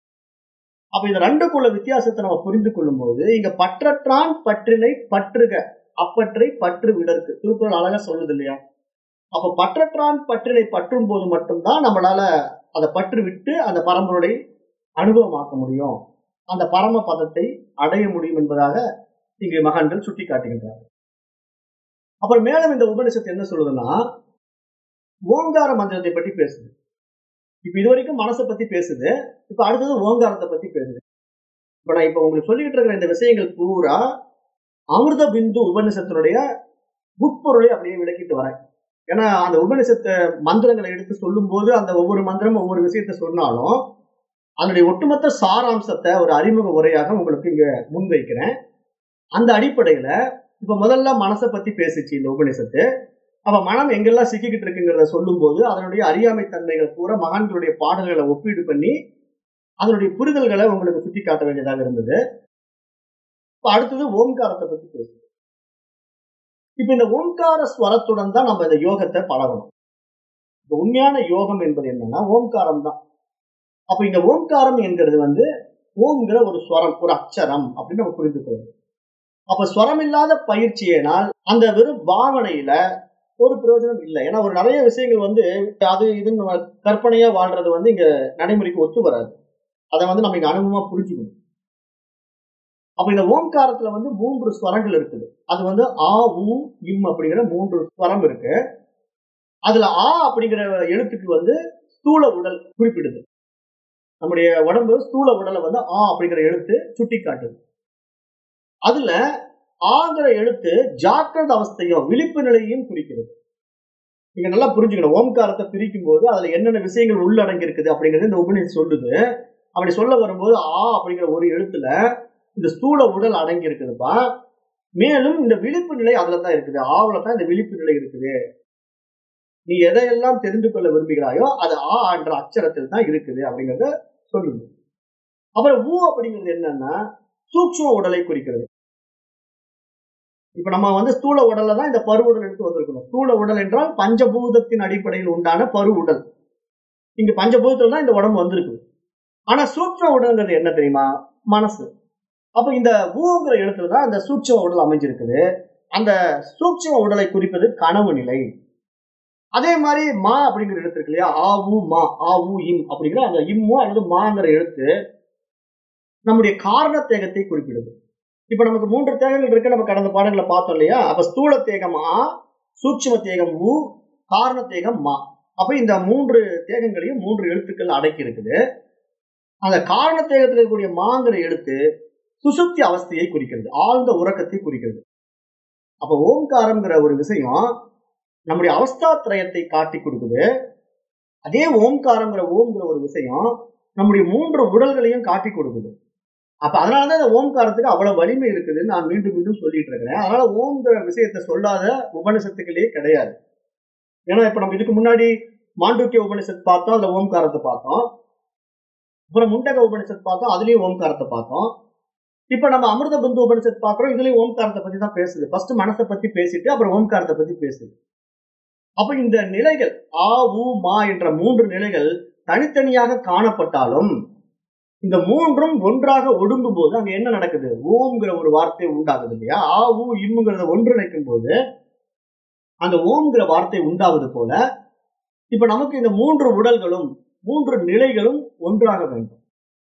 அப்ப இந்த ரெண்டுக்குள்ள வித்தியாசத்தை நம்ம புரிந்து கொள்ளும் போது இங்க பற்றற்றான் பற்றினை பற்றுக அப்பற்றை பற்று விடற்கு திருக்குறள் அழகா சொல்லுது இல்லையா அப்ப பற்றற்றான் பற்றினை பற்றும் போது மட்டும்தான் நம்மளால அதை பற்று விட்டு அந்த பரம்பொருளை அனுபவமாக்க முடியும் அந்த பரம பதத்தை அடைய முடியும் என்பதாக இங்கு மகான்கள் சுட்டி காட்டுகின்றார் அப்புறம் மேலும் இந்த உபனிஷத்து என்ன சொல்லுதுன்னா ஓங்கார மந்திரத்தை பற்றி பேசுது இப்ப இது வரைக்கும் மனசை பத்தி பேசுது இப்ப அடுத்தது ஓங்காரத்தை பத்தி பேசுது இப்ப நான் இப்ப உங்களுக்கு சொல்லிட்டு இருக்கிற இந்த விஷயங்கள் பூரா அமிர்த பிந்து உபனிஷத்தினுடைய உட்பொருளை அப்படியே விளக்கிட்டு வரேன் ஏன்னா அந்த உபனிஷத்தை மந்திரங்களை எடுத்து சொல்லும்போது அந்த ஒவ்வொரு மந்திரமும் ஒவ்வொரு விஷயத்த சொன்னாலும் அதனுடைய ஒட்டுமொத்த சாராம்சத்தை ஒரு அறிமுக உரையாக உங்களுக்கு இங்க முன்வைக்கிறேன் அந்த அடிப்படையில இப்ப முதல்ல மனசை பத்தி பேசிச்சு இந்த உபனிஷத்து அப்ப மனம் எங்கெல்லாம் சிக்கிக்கிட்டு இருக்குங்கிறத சொல்லும்போது அதனுடைய அறியாமை தன்மைகள் பூரா மகான்களுடைய பாடல்களை ஒப்பீடு பண்ணி அதனுடைய புரிதல்களை உங்களுக்கு சுட்டி காட்ட வேண்டியதாக இருந்தது இப்ப அடுத்தது ஓம்காரத்தை பத்தி பேசுது இப்ப இந்த ஓம்கார ஸ்வரத்துடன் தான் நம்ம இந்த யோகத்தை பழகணும் இந்த உண்மையான யோகம் என்பது என்னன்னா ஓம்காரம் தான் அப்ப இந்த ஓம்காரம் என்கிறது வந்து ஓம்ங்கிற ஒரு ஸ்வரம் ஒரு அக்ஷரம் அப்படின்னு நம்ம புரிந்து கொள்ளும் அப்ப ஸ்வரம் இல்லாத பயிற்சியினால் அந்த வெறும் பாவனையில ஒரு பிரயோஜனம் இல்லை ஏன்னா ஒரு நிறைய விஷயங்கள் வந்து அது இதுன்னு நம்ம கற்பனையா வாழ்றது வந்து இங்க நடைமுறைக்கு ஒத்து வராது அதை வந்து நம்ம இங்க அனுபவமா புரிஞ்சுக்கணும் அப்ப இந்த ஓம்காரத்துல வந்து மூன்று ஸ்வரங்கள் இருக்குது அது வந்து ஆ உ இம் அப்படிங்கிற மூன்று ஸ்வரம் இருக்கு அதுல ஆ அப்படிங்கிற எழுத்துக்கு வந்து ஸ்தூல உடல் குறிப்பிடுது நம்முடைய உடம்பு ஸ்தூல உடலை வந்து ஆ அப்படிங்கிற எழுத்து சுட்டி காட்டுது அதுல ஆங்கிற எழுத்து ஜாக்கிரத அவஸ்தையும் விழிப்பு நிலையையும் குறிக்கிறது நீங்க நல்லா புரிஞ்சுக்கணும் ஓம்காரத்தை பிரிக்கும் போது அதுல என்னென்ன விஷயங்கள் உள்ளடங்கி இருக்குது அப்படிங்கிறது இந்த உபநிஷம் சொல்லுது அப்படி சொல்ல வரும்போது ஆ அப்படிங்கிற ஒரு எழுத்துல இந்த ஸ்தூல உடல் அடங்கி இருக்குதுப்பா மேலும் இந்த விழிப்பு நிலை அதுல தான் இருக்குது ஆவுல தான் இந்த விழிப்பு நிலை இருக்குது நீ எதையெல்லாம் தெரிந்து கொள்ள விரும்புகிறாயோ அது ஆ என்ற அச்சரத்தில் தான் இருக்குது அப்படிங்கறத சொல்லுது அப்புறம் ஊ அப்படிங்கிறது என்னன்னா சூக்ஷ்ம உடலை குறிக்கிறது இப்ப நம்ம வந்து ஸ்தூல உடல்ல தான் இந்த பரு உடல் எடுத்து வந்திருக்கணும் ஸ்தூல உடல் என்றால் பஞ்சபூதத்தின் அடிப்படையில் உண்டான பரு உடல் இங்க பஞ்சபூதத்துல தான் இந்த உடம்பு வந்திருக்கு ஆனா சூக்ஷ்ம உடல்ங்கிறது என்ன தெரியுமா மனசு அப்ப இந்த ஊங்கிற எழுத்துல தான் அந்த சூட்சம உடல் அமைஞ்சிருக்குது அந்த சூட்சம உடலை குறிப்பது கனவு நிலை அதே மாதிரி மா அப்படிங்கிற எழுத்து இருக்கு இல்லையா ஆ ஊ மா ஆ ஊ இம் அப்படிங்கிற அந்த இம்மோ அல்லது மாங்கிற எழுத்து நம்முடைய காரண தேகத்தை குறிப்பிடுது இப்ப நமக்கு மூன்று தேகங்கள் இருக்கு நம்ம கடந்த பாடங்களை பார்த்தோம் இல்லையா அப்ப ஸ்தூல தேகம் ஆ சூட்சும தேகம் ஊ காரண தேகம் மா அப்ப இந்த மூன்று தேகங்களையும் மூன்று எழுத்துக்கள் அடக்கி இருக்குது அந்த காரண தேகத்தில் இருக்கக்கூடிய மாங்கிற எழுத்து சுசுப்தி அவஸ்தையை குறிக்கிறது ஆழ்ந்த உறக்கத்தை குறிக்கிறது அப்ப ஓம்காரம்ங்கிற ஒரு விஷயம் நம்முடைய அவஸ்தாத்திரயத்தை காட்டி கொடுக்குது அதே ஓம்காரம்ங்கிற ஓம்ங்கிற ஒரு விஷயம் நம்முடைய மூன்று உடல்களையும் காட்டி கொடுக்குது அப்ப அதனாலதான் இந்த ஓம்காரத்துக்கு அவ்வளவு வலிமை இருக்குதுன்னு நான் மீண்டும் மீண்டும் சொல்லிட்டு இருக்கிறேன் அதனால ஓம்ங்கிற விஷயத்தை சொல்லாத உபனிஷத்துக்களே கிடையாது ஏன்னா இப்ப நம்ம இதுக்கு முன்னாடி மாண்டூக்கிய உபனிஷத் பார்த்தோம் அதுல ஓம்காரத்தை பார்த்தோம் அப்புறம் முண்டக உபனிஷத் பார்த்தோம் அதுலயும் ஓம்காரத்தை பார்த்தோம் இப்ப நம்ம அமிர்த பந்து உபனிஷத் பாக்குறோம் இதுலயும் ஓம்காரத்தை பத்தி தான் பேசுது ஃபர்ஸ்ட் மனசை பத்தி பேசிட்டு அப்புறம் ஓம்காரத்தை பத்தி பேசுது அப்ப இந்த நிலைகள் ஆ உ மா என்ற மூன்று நிலைகள் தனித்தனியாக காணப்பட்டாலும் இந்த மூன்றும் ஒன்றாக ஒடுங்கும் போது அங்க என்ன நடக்குது ஓம்ங்கிற ஒரு வார்த்தை உண்டாகுது இல்லையா ஆ உ இம்முங்கிறத ஒன்றிணைக்கும் போது அந்த ஓம்ங்கிற வார்த்தை உண்டாவது போல இப்ப நமக்கு இந்த மூன்று உடல்களும் மூன்று நிலைகளும் ஒன்றாக வேண்டும்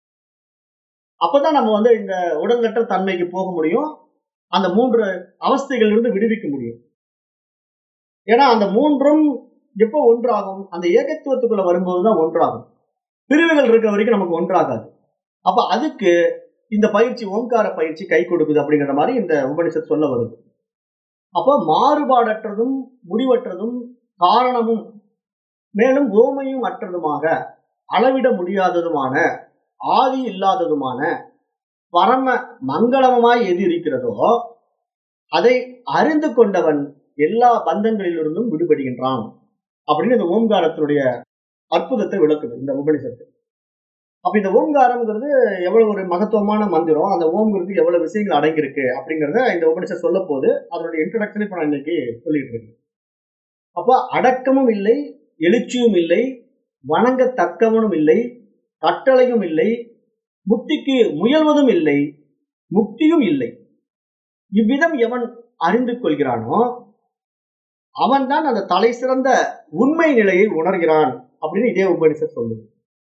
அப்பதான் நம்ம வந்து இந்த உடலற்ற தன்மைக்கு போக முடியும் அந்த மூன்று அவஸ்தைகள் இருந்து விடுவிக்க முடியும் ஏன்னா அந்த மூன்றும் எப்போ ஒன்றாகும் அந்த ஏகத்துவத்துக்குள்ள வரும்போதுதான் ஒன்றாகும் பிரிவுகள் இருக்க வரைக்கும் நமக்கு ஒன்றாகாது அப்ப அதுக்கு இந்த பயிற்சி ஓம்கார பயிற்சி கை கொடுக்குது அப்படிங்கிற மாதிரி இந்த உபனிஷத் சொல்ல வருது அப்போ மாறுபாடற்றதும் முடிவற்றதும் காரணமும் மேலும் ஓமையும் அற்றதுமாக அளவிட முடியாததுமான ஆதி இல்லாததுமான பரம மங்களமாய் எது இருக்கிறதோ அதை அறிந்து கொண்டவன் எல்லா பந்தங்களிலிருந்தும் விடுபடுகின்றான் அப்படின்னு இந்த ஓம்காரத்தினுடைய அற்புதத்தை விளக்குது இந்த உபனிஷத்து அப்ப இந்த ஓம்காரம்ங்கிறது எவ்வளவு ஒரு மகத்துவமான மந்திரம் அந்த ஓம்ங்கிறது எவ்வளவு விஷயங்கள் அடங்கியிருக்கு அப்படிங்கிறத இந்த உபனிஷத் சொல்ல போது அதனுடைய இன்ட்ரடக்ஷன் இப்ப நான் இன்னைக்கு சொல்லிட்டு இருக்கேன் அப்போ அடக்கமும் இல்லை எழுச்சியும் இல்லை வணங்கத்தக்கவனும் இல்லை கட்டளையும் இல்லை முக்திக்கு முயல்வதும் இல்லை முக்தியும் இல்லை இவ்விதம் எவன் அறிந்து கொள்கிறானோ அவன்தான் அந்த தலை சிறந்த உண்மை நிலையை உணர்கிறான் அப்படின்னு இதே உபனிஷத் சொல்லுது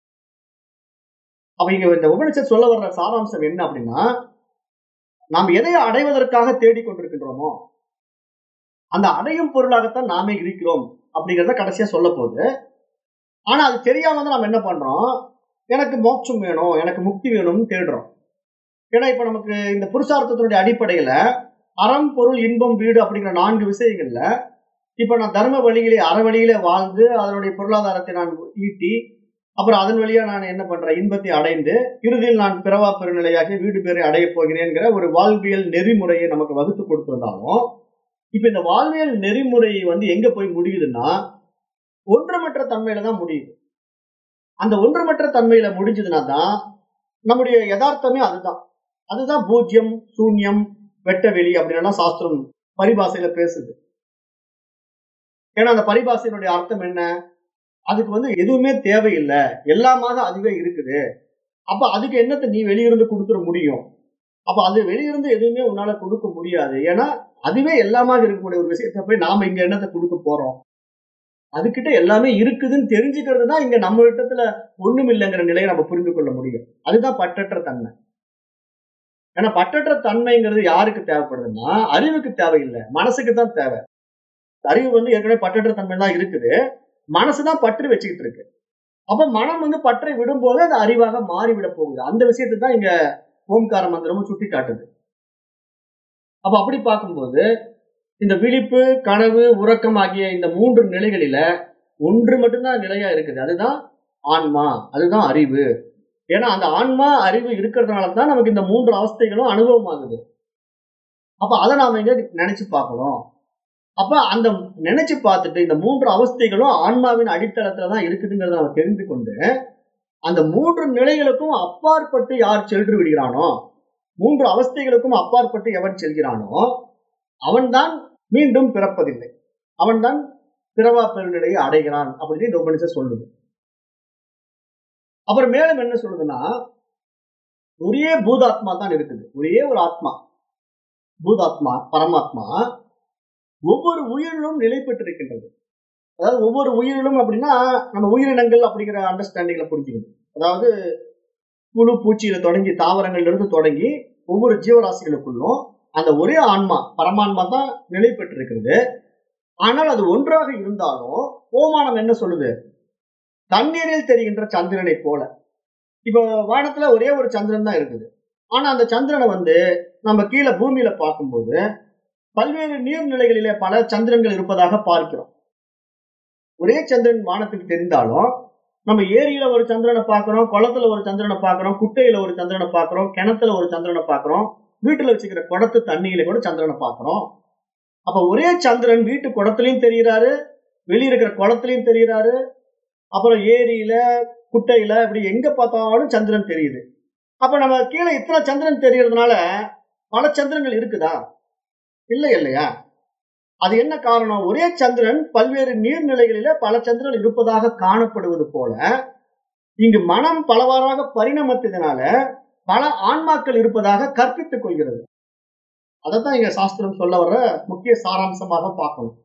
அப்ப இங்க இந்த உபனிஷத் சொல்ல வர்ற சாராம்சம் என்ன அப்படின்னா நாம் எதை அடைவதற்காக தேடிக்கொண்டிருக்கின்றோமோ அந்த அடையும் பொருளாகத்தான் நாமே இருக்கிறோம் அப்படிங்கிறத கடைசியா சொல்ல போகுது ஆனா அது தெரியாம தான் நம்ம என்ன பண்றோம் எனக்கு மோட்சம் வேணும் எனக்கு முக்தி வேணும்னு தேடுறோம் ஏன்னா இப்ப நமக்கு இந்த புருஷார்த்தத்தினுடைய அடிப்படையில அறம் பொருள் இன்பம் வீடு அப்படிங்கிற நான்கு விஷயங்கள்ல இப்ப நான் தர்ம வழியிலே அற வழியிலே வாழ்ந்து அதனுடைய பொருளாதாரத்தை நான் ஈட்டி அப்புறம் அதன் வழியா நான் என்ன பண்றேன் இன்பத்தை அடைந்து இறுதியில் நான் பிறவா பெருநிலையாகி வீடு பேரை அடையப் போகிறேன்கிற ஒரு வாழ்வியல் நெறிமுறையை நமக்கு வகுத்து கொடுத்திருந்தாலும் இப்ப இந்த வாழ்வியல் நெறிமுறை வந்து எங்க போய் முடியுதுன்னா ஒன்றுமற்ற தன்மையில தான் முடியுது அந்த ஒன்றுமற்ற தன்மையில முடிஞ்சதுன்னா தான் நம்முடைய யதார்த்தமே அதுதான் அதுதான் பூஜ்யம் சூன்யம் வெட்ட வெளி அப்படின்னா சாஸ்திரம் பரிபாசையில பேசுது ஏன்னா அந்த பரிபாசையினுடைய அர்த்தம் என்ன அதுக்கு வந்து எதுவுமே தேவையில்லை எல்லாமாக அதுவே இருக்குது அப்ப அதுக்கு என்னத்தை நீ வெளியிருந்து கொடுத்துட முடியும் அப்ப அது வெளியிருந்து எதுவுமே உன்னால கொடுக்க முடியாது ஏன்னா அதுவே எல்லாமாக இருக்கக்கூடிய ஒரு விஷயத்தை போய் நாம இங்க என்னத்தை கொடுக்க போறோம் அதுகிட்ட எல்லாமே இருக்குதுன்னு தெரிஞ்சுக்கிறது தான் இங்க நம்ம இடத்துல ஒண்ணும் இல்லைங்கிற நிலையை நம்ம புரிந்து கொள்ள முடியும் அதுதான் பற்றற்ற தன்மை ஏன்னா பற்றற்ற தன்மைங்கிறது யாருக்கு தேவைப்படுதுன்னா அறிவுக்கு தேவையில்லை மனசுக்கு தான் தேவை அறிவு வந்து ஏற்கனவே பற்றற்ற தன்மை தான் இருக்குது மனசுதான் பற்று வச்சுக்கிட்டு இருக்கு அப்ப மனம் வந்து பற்றை விடும்போது அது அறிவாக மாறிவிட போகுது அந்த விஷயத்தை தான் இங்க ஓம்கார மந்திரமும் சுட்டி காட்டுது அப்ப அப்படி பார்க்கும்போது இந்த விழிப்பு கனவு உறக்கம் ஆகிய இந்த மூன்று நிலைகளில ஒன்று மட்டும்தான் நிலையா இருக்குது அதுதான் ஆன்மா அதுதான் அறிவு ஏன்னா அந்த ஆன்மா அறிவு இருக்கிறதுனால தான் நமக்கு இந்த மூன்று அவஸ்தைகளும் அனுபவம் ஆகுது அப்ப அதை நாம இங்க நினைச்சு பார்க்கணும் அப்ப அந்த நினைச்சு பார்த்துட்டு இந்த மூன்று அவஸ்தைகளும் ஆன்மாவின் அடித்தளத்துல தான் இருக்குதுங்கிறத நம்ம தெரிந்து கொண்டு அந்த மூன்று நிலைகளுக்கும் அப்பாற்பட்டு யார் சென்று விடுகிறானோ மூன்று அவஸ்தைகளுக்கும் அப்பாற்பட்டு எவன் செல்கிறானோ அவன்தான் மீண்டும் பிறப்பதில்லை அவன்தான் பிறவா பெருநிலையை அடைகிறான் அப்படின்னு இந்த உபனிஷம் சொல்லுது அப்புறம் மேலும் என்ன சொல்லுதுன்னா ஒரே பூதாத்மா தான் இருக்குது ஒரே ஒரு ஆத்மா பூதாத்மா பரமாத்மா ஒவ்வொரு உயிரிலும் நிலை பெற்றிருக்கின்றது அதாவது ஒவ்வொரு உயிரிலும் அப்படின்னா நம்ம உயிரினங்கள் அப்படிங்கிற அண்டர்ஸ்டாண்டிங்ல புரிஞ்சுக்கணும் அதாவது புழு பூச்சியில தொடங்கி தாவரங்கள்ல இருந்து தொடங்கி ஒவ்வொரு ஜீவராசிகளுக்குள்ளும் அந்த ஒரே ஆன்மா பரமான்மா தான் நிலை பெற்றிருக்கிறது ஆனால் அது ஒன்றாக இருந்தாலும் ஓமானம் என்ன சொல்லுது தண்ணீரில் தெரிகின்ற சந்திரனை போல இப்ப வானத்துல ஒரே ஒரு சந்திரன் தான் இருக்குது ஆனா அந்த சந்திரனை வந்து நம்ம கீழே பூமியில பார்க்கும்போது பல்வேறு நீர்நிலைகளிலே பல சந்திரன்கள் இருப்பதாக பார்க்கிறோம் ஒரே சந்திரன் வானத்துக்கு தெரிந்தாலும் நம்ம ஏரியில ஒரு சந்திரனை பார்க்கிறோம் குளத்துல ஒரு சந்திரனை பார்க்கிறோம் குட்டையில ஒரு சந்திரனை பார்க்கிறோம் கிணத்துல ஒரு சந்திரனை பார்க்கிறோம் வீட்டுல வச்சுக்கிற குடத்து தண்ணியில கூட சந்திரனை பார்க்கிறோம் அப்ப ஒரே சந்திரன் வீட்டு குடத்துலயும் தெரிகிறாரு வெளியே இருக்கிற குளத்துலயும் தெரிகிறாரு அப்புறம் ஏரியில குட்டையில இப்படி எங்க பார்த்தாலும் சந்திரன் தெரியுது அப்ப நம்ம கீழே இத்தனை சந்திரன் தெரியறதுனால பல சந்திரங்கள் இருக்குதா இல்லை இல்லையா அது என்ன காரணம் ஒரே சந்திரன் பல்வேறு நீர்நிலைகளில பல சந்திரன் இருப்பதாக காணப்படுவது போல இங்கு மனம் பலவாறாக பரிணமித்ததுனால பல ஆன்மாக்கள் இருப்பதாக கற்பித்துக் கொள்கிறது அதைத்தான் இங்க சாஸ்திரம் சொல்ல வர்ற முக்கிய சாராம்சமாக பார்க்கணும்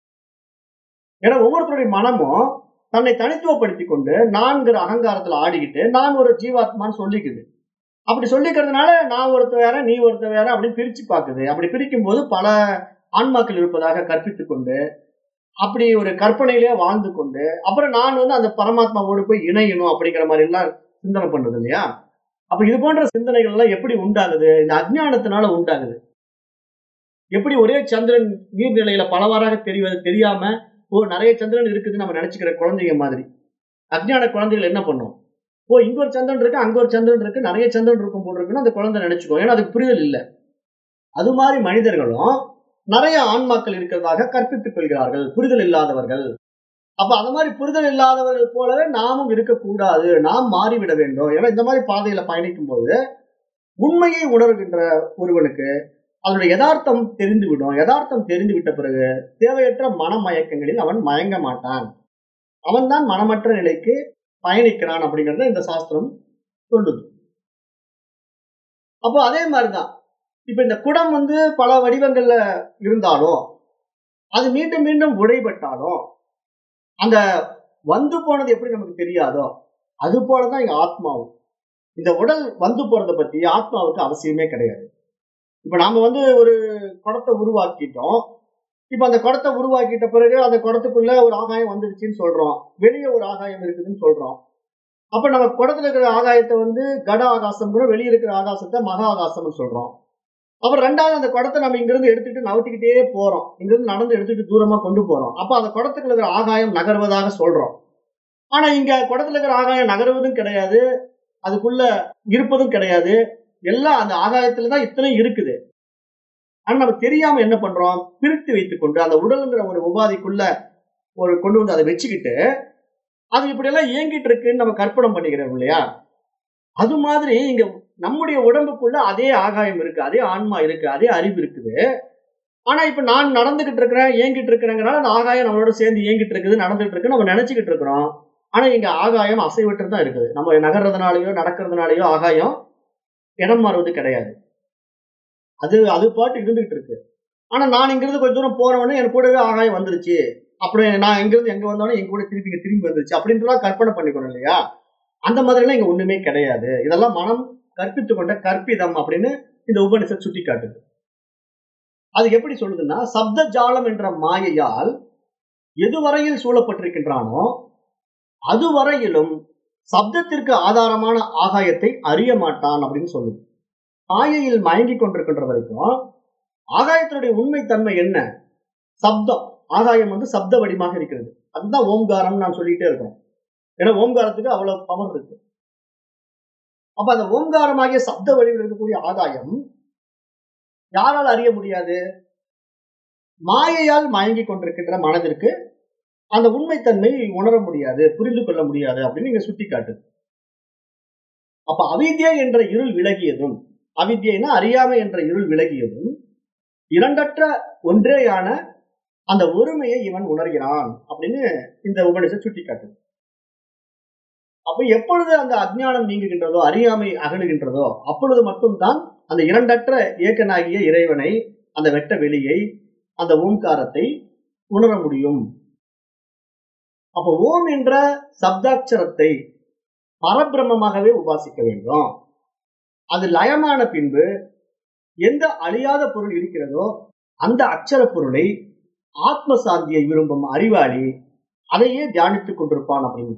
ஏன்னா ஒவ்வொருத்தருடைய மனமும் தன்னை தனித்துவப்படுத்தி கொண்டு நான்கிற அகங்காரத்துல ஆடிக்கிட்டு நான் ஒரு ஜீவாத்மான்னு சொல்லிக்குது அப்படி சொல்லிக்கிறதுனால நான் ஒருத்த வேற நீ ஒருத்த வேற அப்படின்னு பிரிச்சு பார்க்குது அப்படி பிரிக்கும் போது பல ஆன்மாக்கள் இருப்பதாக கற்பித்துக் கொண்டு அப்படி ஒரு கற்பனையிலே வாழ்ந்து கொண்டு அப்புறம் நான் வந்து அந்த பரமாத்மாவோடு போய் இணையணும் அப்படிங்கிற மாதிரி எல்லாம் சிந்தனை பண்றது இல்லையா அப்ப இது போன்ற சிந்தனைகள் எல்லாம் எப்படி உண்டாகுது இந்த அஜ்ஞானத்தினால உண்டாகுது எப்படி ஒரே சந்திரன் நீர்நிலையில பலவாறாக தெரிவது தெரியாம ஓ நிறைய சந்திரன் இருக்குதுன்னு நம்ம நினைச்சுக்கிற குழந்தைங்க மாதிரி அஜ்ஞான குழந்தைகள் என்ன பண்ணும் ஓ இங்க ஒரு சந்திரன் இருக்கு அங்க ஒரு சந்திரன் இருக்கு நிறைய சந்திரன் இருக்கும் போல் இருக்குன்னு அந்த குழந்தை நினைச்சுக்கோ ஏன்னா அதுக்கு புரிதல் இல்லை அது மாதிரி மனிதர்களும் நிறைய ஆன்மாக்கள் இருக்கிறதாக கற்பித்துக் கொள்கிறார்கள் புரிதல் இல்லாதவர்கள் அப்ப அந்த மாதிரி புரிதல் இல்லாதவர்கள் போலவே நாமும் இருக்கக்கூடாது நாம் மாறிவிட வேண்டும் ஏன்னா இந்த மாதிரி பாதையில பயணிக்கும் போது உண்மையை உணர்கின்ற ஒருவனுக்கு அதனுடைய யதார்த்தம் தெரிந்துவிடும் யதார்த்தம் தெரிந்து விட்ட பிறகு தேவையற்ற மனமயக்கங்களில் அவன் மயங்க மாட்டான் அவன்தான் மனமற்ற நிலைக்கு பயணிக்கிறான் அப்படிங்கறத இந்த சாஸ்திரம் சொல்லுது அப்போ அதே மாதிரிதான் இப்ப இந்த குடம் வந்து பல வடிவங்கள்ல இருந்தாலும் அது மீண்டும் மீண்டும் உடைபட்டாலும் அந்த வந்து போனது எப்படி நமக்கு தெரியாதோ அது போலதான் இங்க ஆத்மாவும் இந்த உடல் வந்து போறதை பத்தி ஆத்மாவுக்கு அவசியமே கிடையாது இப்ப நாம வந்து ஒரு குடத்தை உருவாக்கிட்டோம் இப்ப அந்த குடத்தை உருவாக்கிட்ட பிறகு அந்த குடத்துக்குள்ள ஒரு ஆகாயம் வந்துடுச்சுன்னு சொல்றோம் வெளியே ஒரு ஆகாயம் இருக்குதுன்னு சொல்றோம் அப்ப நம்ம குடத்துல இருக்கிற ஆகாயத்தை வந்து கட ஆகாசம் வெளியே இருக்கிற ஆகாசத்தை மகா ஆகாசம்னு சொல்றோம் அப்புறம் ரெண்டாவது அந்த குடத்தை நம்ம இங்கிருந்து எடுத்துட்டு நவட்டிக்கிட்டே போறோம் இங்கிருந்து நடந்து எடுத்துட்டு தூரமா கொண்டு போறோம் அப்ப அந்த குடத்துக்குள்ள இருக்கிற ஆகாயம் நகர்வதாக சொல்றோம் ஆனா இங்க குடத்துல இருக்கிற ஆகாயம் நகர்வதும் கிடையாது அதுக்குள்ள இருப்பதும் கிடையாது எல்லாம் அந்த ஆகாயத்துல தான் இத்தனை இருக்குது ஆனா நம்ம தெரியாம என்ன பண்றோம் பிரித்து வைத்துக் கொண்டு அந்த உடலுங்கிற ஒரு உபாதிக்குள்ள ஒரு கொண்டு வந்து அதை வச்சுக்கிட்டு அது இப்படி எல்லாம் இயங்கிட்டு இருக்குன்னு நம்ம கற்பனை பண்ணிக்கிறோம் இல்லையா அது மாதிரி இங்க நம்முடைய உடம்புக்குள்ள அதே ஆகாயம் இருக்கு அதே ஆன்மா இருக்கு அதே அறிவு இருக்குது ஆனா இப்ப நான் நடந்துகிட்டு இருக்கிறேன் இயங்கிட்டு இருக்கிறேங்கிறனால அந்த ஆகாயம் நம்மளோட சேர்ந்து இயங்கிட்டு இருக்குது நடந்துட்டு இருக்கு நம்ம நினைச்சுக்கிட்டு இருக்கிறோம் ஆனா இங்க ஆகாயம் அசைவற்று தான் இருக்குது நம்ம நகர்றதுனாலயோ நடக்கிறதுனாலயோ ஆகாயம் இடம் மாறுவது கிடையாது அது அது பாட்டு இருந்துகிட்டு இருக்கு ஆனா நான் இங்கிருந்து கொஞ்ச தூரம் போனவொடனே எனக்கு கூடவே ஆகாயம் வந்துருச்சு அப்படி நான் எங்கிருந்து எங்க வந்தோடனே எங்க கூட திருப்பி இங்க திரும்பி வந்துருச்சு அப்படின்றலாம் கற்பனை பண்ணிக்கணும் இல்லையா அந்த மாதிரிலாம் இங்க ஒண்ணுமே கிடையாது இதெல்லாம் மனம் கற்பித்து கொண்ட கற்பிதம் அப்படின்னு இந்த உபனிஷத் சுட்டி காட்டுது அது எப்படி சொல்லுதுன்னா சப்த ஜாலம் என்ற மாயையால் எதுவரையில் சூழப்பட்டிருக்கின்றானோ அதுவரையிலும் சப்தத்திற்கு ஆதாரமான ஆகாயத்தை அறிய மாட்டான் அப்படின்னு சொல்லுது மாயையில் மயங்கி கொண்டிருக்கின்ற வரைக்கும் ஆகாயத்தினுடைய உண்மை தன்மை என்ன சப்தம் ஆகாயம் வந்து சப்த வடிவமாக இருக்கிறது அதுதான் ஓம்காரம் நான் சொல்லிட்டே இருக்கேன் ஏன்னா ஓம்காரத்துக்கு அவ்வளவு பவர் இருக்கு அப்ப அந்த ஓம்காரமாகிய சப்த வடிவில் இருக்கக்கூடிய ஆதாயம் யாரால் அறிய முடியாது மாயையால் மயங்கி கொண்டிருக்கின்ற மனதிற்கு அந்த உண்மைத்தன்மை உணர முடியாது புரிந்து கொள்ள முடியாது அப்படின்னு நீங்க சுட்டி காட்டுது அப்ப அவித்யா என்ற இருள் விலகியதும் அவித்யைனா அறியாமை என்ற இருள் விலகியதும் இரண்டற்ற ஒன்றேயான அந்த ஒருமையை இவன் உணர்கிறான் அப்படின்னு இந்த உபநிஷம் சுட்டி காட்டுது அப்ப எப்பொழுது அந்த அஜ்ஞானம் நீங்குகின்றதோ அறியாமை அகலுகின்றதோ அப்பொழுது மட்டும்தான் அந்த இரண்டற்ற ஏக்கனாகிய இறைவனை அந்த வெட்ட வெளியை அந்த ஓம்காரத்தை உணர முடியும் அப்ப ஓம் என்ற சப்தாட்சரத்தை பரபிரம்மமாகவே உபாசிக்க வேண்டும் அது லயமான பின்பு எந்த அழியாத பொருள் இருக்கிறதோ அந்த அச்சர பொருளை ஆத்ம சாந்தியை விரும்பும் அறிவாளி அதையே தியானித்துக் கொண்டிருப்பான் அப்படின்னு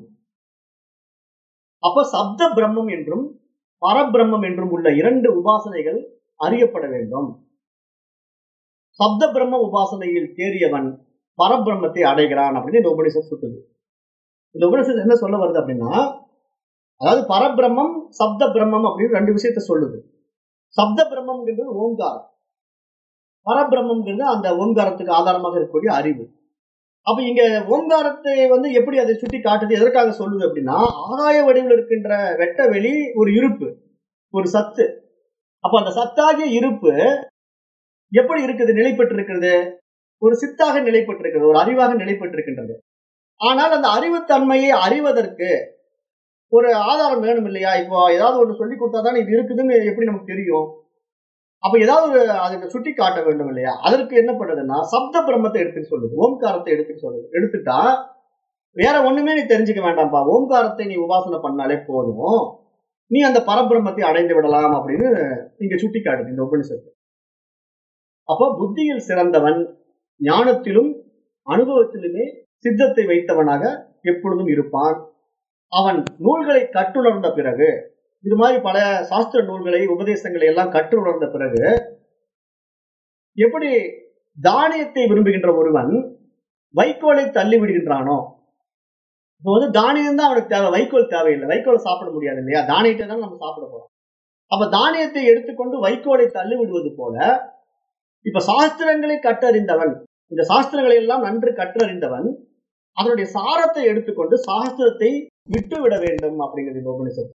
அப்ப சப்த பிரம்மம் என்றும் பரபிரம்மம் என்றும் உள்ள இரண்டு உபாசனைகள் அறியப்பட வேண்டும் சப்த பிரம்ம உபாசனையில் தேறியவன் பரபிரம்மத்தை அடைகிறான் அப்படின்னு இந்த உபனிஷத் சொல்லுது இந்த உபனிஷத் என்ன சொல்ல வருது அப்படின்னா அதாவது பரபிரம்மம் சப்த பிரம்மம் அப்படின்னு ரெண்டு விஷயத்த சொல்லுது சப்த பிரம்மம்ங்கிறது ஓங்காரம் பரபிரம்மம்ங்கிறது அந்த ஓங்காரத்துக்கு ஆதாரமாக இருக்கக்கூடிய அறிவு அப்ப இங்க ஓங்காரத்தை வந்து எப்படி அதை சுட்டி காட்டுது எதற்காக சொல்லுது அப்படின்னா ஆகாய வடிவில் இருக்கின்ற வெட்ட வெளி ஒரு இருப்பு ஒரு சத்து அப்ப அந்த சத்தாகிய இருப்பு எப்படி இருக்குது நிலைப்பட்டிருக்கிறது ஒரு சித்தாக நிலைப்பட்டிருக்கிறது ஒரு அறிவாக நிலைப்பட்டிருக்கின்றது ஆனால் அந்த அறிவுத்தன்மையை அறிவதற்கு ஒரு ஆதாரம் வேணும் இல்லையா இப்போ ஏதாவது ஒன்று சொல்லி கொடுத்தா தான் இது இருக்குதுன்னு எப்படி நமக்கு தெரியும் அப்ப ஏதாவது ஒரு அதுக்கு சுட்டி காட்ட வேண்டும் இல்லையா அதற்கு என்ன பண்ணுதுன்னா சப்த பிரம்மத்தை எடுத்துக்க சொல்லுது ஓம்காரத்தை எடுத்துக்க சொல்லுது எடுத்துட்டா வேற ஒண்ணுமே நீ தெரிஞ்சுக்க வேண்டாம்ப்பா ஓம்காரத்தை நீ உபாசனை பண்ணாலே போதும் நீ அந்த பரபிரம்மத்தை அடைந்து விடலாம் அப்படின்னு இங்க சுட்டி காட்டுது இந்த உபனிஷத்து அப்போ புத்தியில் சிறந்தவன் ஞானத்திலும் அனுபவத்திலுமே சித்தத்தை வைத்தவனாக எப்பொழுதும் இருப்பான் அவன் நூல்களை கற்றுணர்ந்த பிறகு இது மாதிரி பல சாஸ்திர நூல்களை உபதேசங்களை எல்லாம் கற்றுணர்ந்த பிறகு எப்படி தானியத்தை விரும்புகின்ற ஒருவன் வைக்கோலை தள்ளி விடுகின்றானோ இப்போ வந்து தானியம் தான் அவனுக்கு தேவை வைக்கோல் தேவையில்லை வைக்கோலை சாப்பிட முடியாது இல்லையா தானியத்தை தான் நம்ம சாப்பிட போறோம் அப்ப தானியத்தை எடுத்துக்கொண்டு வைக்கோலை தள்ளி விடுவது போல இப்ப சாஸ்திரங்களை கற்றறிந்தவன் இந்த சாஸ்திரங்களை எல்லாம் நன்று கற்றறிந்தவன் அதனுடைய சாரத்தை எடுத்துக்கொண்டு சாஸ்திரத்தை விட்டு விட வேண்டும் அப்படிங்கிறது இந்த உபனிஷத்து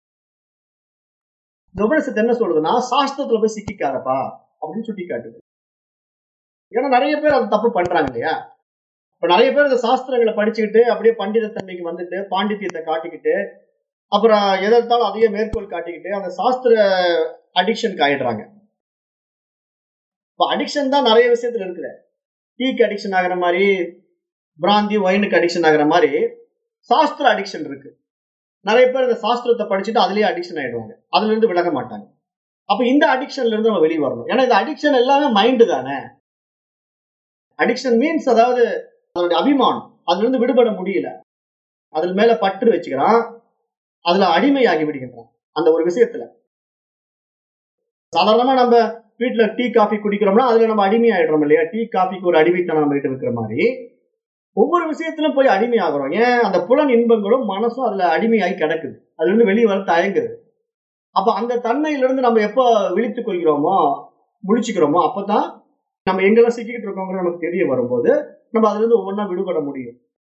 இந்த உபனிஷத்து என்ன சொல்லுதுன்னா சாஸ்திரத்துல போய் சிக்கிக்காதப்பா அப்படின்னு சுட்டி காட்டுது ஏன்னா நிறைய பேர் அதை தப்பு பண்றாங்க இல்லையா இப்ப நிறைய பேர் இந்த சாஸ்திரங்களை படிச்சுக்கிட்டு அப்படியே பண்டிதத்தன்மைக்கு வந்துட்டு பாண்டித்யத்தை காட்டிக்கிட்டு அப்புறம் எதிர்த்தாலும் அதையே மேற்கோள் காட்டிக்கிட்டு அந்த சாஸ்திர அடிக்ஷனுக்கு ஆயிடுறாங்க இப்போ அடிக்ஷன் தான் நிறைய விஷயத்துல இருக்குது டீக்கு அடிக்ஷன் ஆகிற மாதிரி பிராந்தி ஒயினுக்கு அடிக்ஷன் ஆகிற மாதிரி சாஸ்திர அடிக்ஷன் இருக்கு நிறைய பேர் இந்த சாஸ்திரத்தை படிச்சுட்டு அதுலயே அடிக்ஷன் ஆயிடுவாங்க அதுல இருந்து விலக மாட்டாங்க அப்ப இந்த அடிக்ஷன்ல இருந்து நம்ம வெளியே வரணும் ஏன்னா இந்த அடிக்ஷன் எல்லாமே மைண்டு தானே அடிக்ஷன் மீன்ஸ் அதாவது அதனுடைய அபிமானம் அதுல இருந்து விடுபட முடியல அதில் மேல பற்று வச்சுக்கிறான் அதுல அடிமையாகி விடுகின்றான் அந்த ஒரு விஷயத்துல சாதாரணமா நம்ம வீட்டுல டீ காஃபி குடிக்கிறோம்னா அதுல நம்ம அடிமை ஆயிடுறோம் இல்லையா டீ காஃபிக்கு ஒரு அடிமைத்தனம் நம்ம கிட்ட இருக்கிற மாதிரி ஒவ்வொரு விஷயத்திலும் போய் அடிமை ஆகுறோம் ஏன் அந்த புலன் இன்பங்களும் மனசும் அதுல அடிமையாகி கிடக்குது அதுல இருந்து வெளியே வர தயங்குது அப்ப அந்த தன்மையிலிருந்து நம்ம எப்ப விழித்துக் கொள்கிறோமோ முழிச்சுக்கிறோமோ அப்பதான் நம்ம எங்கெல்லாம் சிக்கிட்டு இருக்கோங்கிறது நமக்கு தெரிய வரும்போது நம்ம அதுல இருந்து ஒவ்வொன்றா விடுபட முடியும்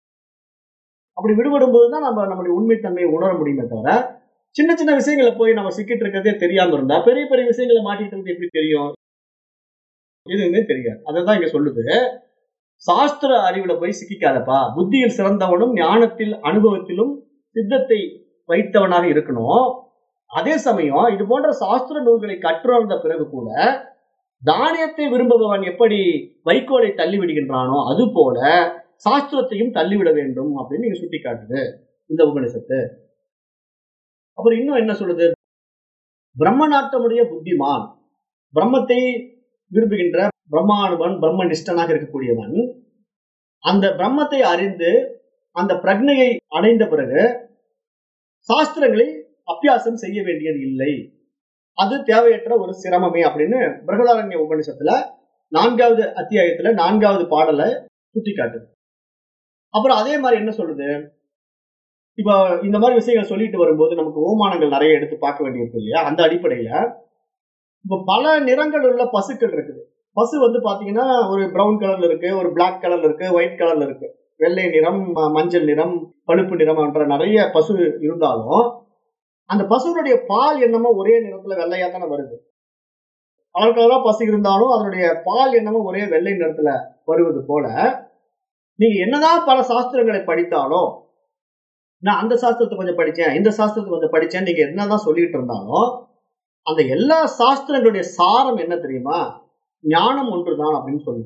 அப்படி விடுபடும் போது தான் நம்ம நம்மளுடைய உண்மைத்தன்மையை உணர முடியுமே தவிர சின்ன சின்ன விஷயங்களை போய் நம்ம சிக்கிட்டு இருக்கிறதே தெரியாம இருந்தா பெரிய பெரிய விஷயங்களை மாட்டிட்டு இருந்து எப்படி தெரியும் எதுவுமே தெரியாது அதான் இங்க சொல்லுது சாஸ்திர அறிவுல போய் சிக்கிக்காதப்பா புத்தியில் சிறந்தவனும் ஞானத்தில் அனுபவத்திலும் சித்தத்தை வைத்தவனாக இருக்கணும் அதே சமயம் இது போன்ற சாஸ்திர நூல்களை கற்றுணர்ந்த பிறகு கூட தானியத்தை விரும்புபவன் எப்படி வைக்கோலை தள்ளி விடுகின்றானோ அது போல சாஸ்திரத்தையும் தள்ளிவிட வேண்டும் அப்படின்னு நீங்க சுட்டி காட்டுது இந்த உபநிஷத்து அப்புறம் இன்னும் என்ன சொல்லுது பிரம்மநாட்டமுடைய புத்திமான் பிரம்மத்தை விரும்புகின்ற பிரம்மானுவன் பிரம்ம நிஷ்டனாக இருக்கக்கூடியவன் அந்த பிரம்மத்தை அறிந்து அந்த பிரக்னையை அடைந்த பிறகு சாஸ்திரங்களை அபியாசம் செய்ய வேண்டியது இல்லை அது தேவையற்ற ஒரு சிரமமே அப்படின்னு பிரகதாரண்ய உபநிஷத்துல நான்காவது அத்தியாயத்துல நான்காவது பாடலை சுட்டி காட்டுது அப்புறம் அதே மாதிரி என்ன சொல்லுது இப்போ இந்த மாதிரி விஷயங்கள் சொல்லிட்டு வரும்போது நமக்கு ஓமானங்கள் நிறைய எடுத்து பார்க்க வேண்டியிருக்கு இல்லையா அந்த அடிப்படையில இப்போ பல நிறங்கள் உள்ள பசுக்கள் இருக்குது பசு வந்து பாத்தீங்கன்னா ஒரு பிரவுன் கலர்ல இருக்கு ஒரு பிளாக் கலர்ல இருக்கு ஒயிட் கலர்ல இருக்கு வெள்ளை நிறம் மஞ்சள் நிறம் பழுப்பு நிறம் என்ற நிறைய பசு இருந்தாலும் அந்த பசுனுடைய பால் என்னமோ ஒரே நிறத்துல வெள்ளையா தானே வருது கலர் கலரா பசு இருந்தாலும் அதனுடைய பால் என்னமோ ஒரே வெள்ளை நிறத்துல வருவது போல நீங்க என்னதான் பல சாஸ்திரங்களை படித்தாலும் நான் அந்த சாஸ்திரத்தை கொஞ்சம் படிச்சேன் இந்த சாஸ்திரத்தை கொஞ்சம் படிச்சேன் நீங்க என்னதான் சொல்லிட்டு இருந்தாலும் அந்த எல்லா சாஸ்திரங்களுடைய சாரம் என்ன தெரியுமா ஞானம் ஒன்றுதான் அப்படின்னு சொல்லுது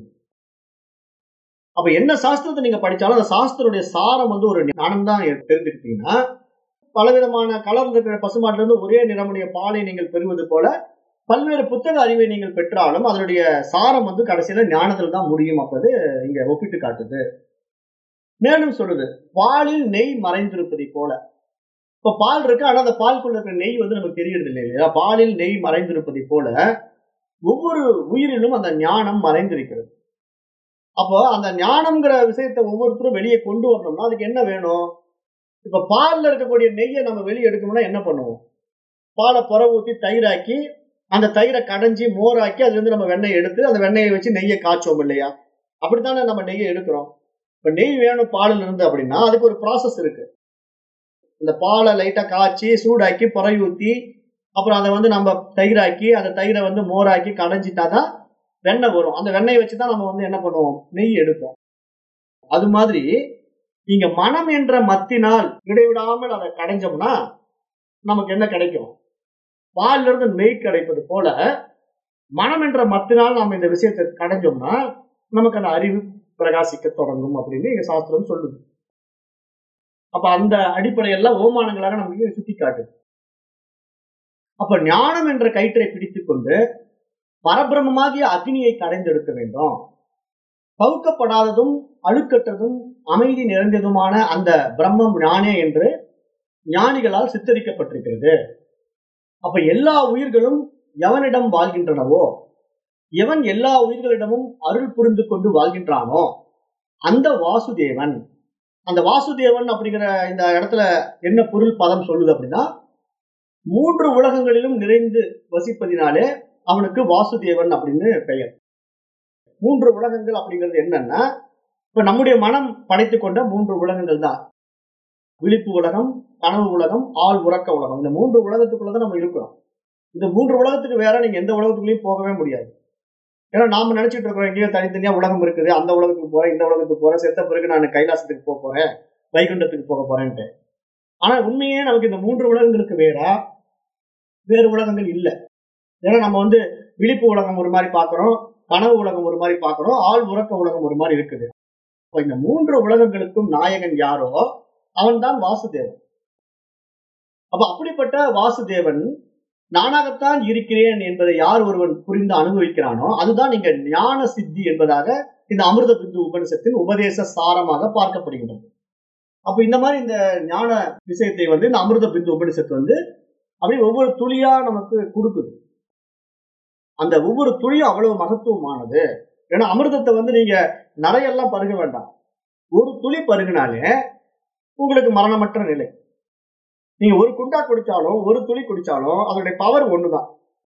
அப்ப என்ன சாஸ்திரத்தை நீங்க படிச்சாலும் அந்த சாஸ்திரனுடைய சாரம் வந்து ஒரு ஞானம் தான் தெரிஞ்சுக்கிட்டீங்கன்னா பலவிதமான கலர் இருக்கிற பசுமாட்டில இருந்து ஒரே நிறமுடைய பாலை நீங்கள் பெறுவது போல பல்வேறு புத்தக அறிவை நீங்கள் பெற்றாலும் அதனுடைய சாரம் வந்து கடைசியில ஞானத்தில் தான் முடியும் அப்பது இங்க ஒப்பிட்டு காட்டுது மேலும் சொல்லுது பாலில் நெய் மறைந்திருப்பதை போல இப்ப பால் இருக்கு ஆனா அந்த பாலுக்குள்ள இருக்கிற நெய் வந்து நமக்கு தெரியறது இல்லை இல்லையா பாலில் நெய் மறைந்திருப்பதை போல ஒவ்வொரு உயிரிலும் அந்த ஞானம் மறைந்திருக்கிறது அப்போ அந்த ஞானம்ங்கிற விஷயத்தை ஒவ்வொருத்தரும் வெளியே கொண்டு வரணும்னா அதுக்கு என்ன வேணும் இப்ப பால்ல இருக்கக்கூடிய நெய்யை நம்ம வெளியே எடுக்கணும்னா என்ன பண்ணுவோம் பாலை புற ஊத்தி தயிராக்கி அந்த தயிரை கடைஞ்சி மோராக்கி அதுல இருந்து நம்ம வெண்ணெய் எடுத்து அந்த வெண்ணெயை வச்சு நெய்யை காய்ச்சோம் இல்லையா அப்படித்தானே நம்ம நெய்யை எடுக்கிறோம் இப்ப நெய் வேணும் பாலில் இருந்து அப்படின்னா அதுக்கு ஒரு ப்ராசஸ் இருக்கு இந்த பாலை லைட்டா காய்ச்சி சூடாக்கி புறை ஊத்தி அப்புறம் அதை வந்து நம்ம தயிராக்கி அந்த தயிரை வந்து மோராக்கி கடைஞ்சிட்டா தான் வெண்ணெய் வரும் அந்த வெண்ணெயை வச்சு தான் நம்ம வந்து என்ன பண்ணுவோம் நெய் எடுப்போம் அது மாதிரி இங்க மனம் என்ற மத்தினால் இடைவிடாமல் அதை கடைஞ்சோம்னா நமக்கு என்ன கிடைக்கும் பால்ல இருந்து நெய் கிடைப்பது போல மனம் என்ற மத்தினால் நாம் இந்த விஷயத்தை கடைஞ்சோம்னா நமக்கு அந்த அறிவு பிரகாசிக்க தொடங்கும் அப்படின்னு எங்க சாஸ்திரம் சொல்லுது அப்ப அந்த அடிப்படையெல்லாம் ஓமானங்களாக நமக்கு சுட்டி காட்டுது அப்ப ஞானம் என்ற கயிற்றை பிடித்துக் கொண்டு பரபிரமமாகிய அக்னியை கடைந்தெடுக்க வேண்டும் பகுக்கப்படாததும் அழுக்கற்றதும் அமைதி நிறைந்ததுமான அந்த பிரம்மம் ஞானே என்று ஞானிகளால் சித்தரிக்கப்பட்டிருக்கிறது அப்ப எல்லா உயிர்களும் எவனிடம் வாழ்கின்றனவோ எவன் எல்லா உயிர்களிடமும் அருள் புரிந்து கொண்டு வாழ்கின்றானோ அந்த வாசுதேவன் அந்த வாசுதேவன் அப்படிங்கிற இந்த இடத்துல என்ன பொருள் பதம் சொல்லுது அப்படின்னா மூன்று உலகங்களிலும் நிறைந்து வசிப்பதினாலே அவனுக்கு வாசுதேவன் அப்படின்னு பெயர் மூன்று உலகங்கள் அப்படிங்கிறது என்னன்னா இப்ப நம்முடைய மனம் படைத்து கொண்ட மூன்று உலகங்கள் தான் விழிப்பு உலகம் கனவு உலகம் ஆள் உறக்க உலகம் இந்த மூன்று உலகத்துக்குள்ளதான் நம்ம இருக்கிறோம் இந்த மூன்று உலகத்துக்கு வேற நீங்க எந்த உலகத்துக்குள்ளேயும் போகவே முடியாது ஏன்னா நாம நினைச்சிட்டு இருக்கிறோம் எங்கேயோ தனித்தனியா உலகம் இருக்குது அந்த உலகத்துக்கு போறேன் இந்த உலகத்துக்கு போறேன் செத்த பிறகு நான் கைலாசத்துக்கு போக போறேன் வைகுண்டத்துக்கு போக போறேன்ட்டு ஆனா உண்மையே நமக்கு இந்த மூன்று உலகங்களுக்கு வேறா வேறு உலகங்கள் இல்லை ஏன்னா நம்ம வந்து விழிப்பு உலகம் ஒரு மாதிரி பார்க்கிறோம் கனவு உலகம் ஒரு மாதிரி பார்க்கிறோம் ஆள் உறக்க உலகம் ஒரு மாதிரி இருக்குது இப்போ இந்த மூன்று உலகங்களுக்கும் நாயகன் யாரோ அவன் தான் வாசுதேவன் அப்ப அப்படிப்பட்ட வாசுதேவன் நானாகத்தான் இருக்கிறேன் என்பதை யார் ஒருவன் புரிந்து அனுபவிக்கிறானோ அதுதான் இங்க ஞான சித்தி என்பதாக இந்த அமிர்த பிந்து உபனிஷத்தின் உபதேச சாரமாக பார்க்கப்படுகின்றது அப்ப இந்த மாதிரி இந்த ஞான விஷயத்தை வந்து இந்த அமிர்த பிந்து உபனிஷத்து வந்து அப்படி ஒவ்வொரு துளியா நமக்கு கொடுக்குது அந்த ஒவ்வொரு துளியும் அவ்வளவு மகத்துவமானது ஏன்னா அமிர்தத்தை வந்து நீங்க நிறையெல்லாம் பருக வேண்டாம் ஒரு துளி பருகினாலே உங்களுக்கு மரணமற்ற நிலை நீங்க ஒரு குண்டா குடிச்சாலும் ஒரு துளி குடிச்சாலும் அதோடைய பவர் ஒண்ணுதான்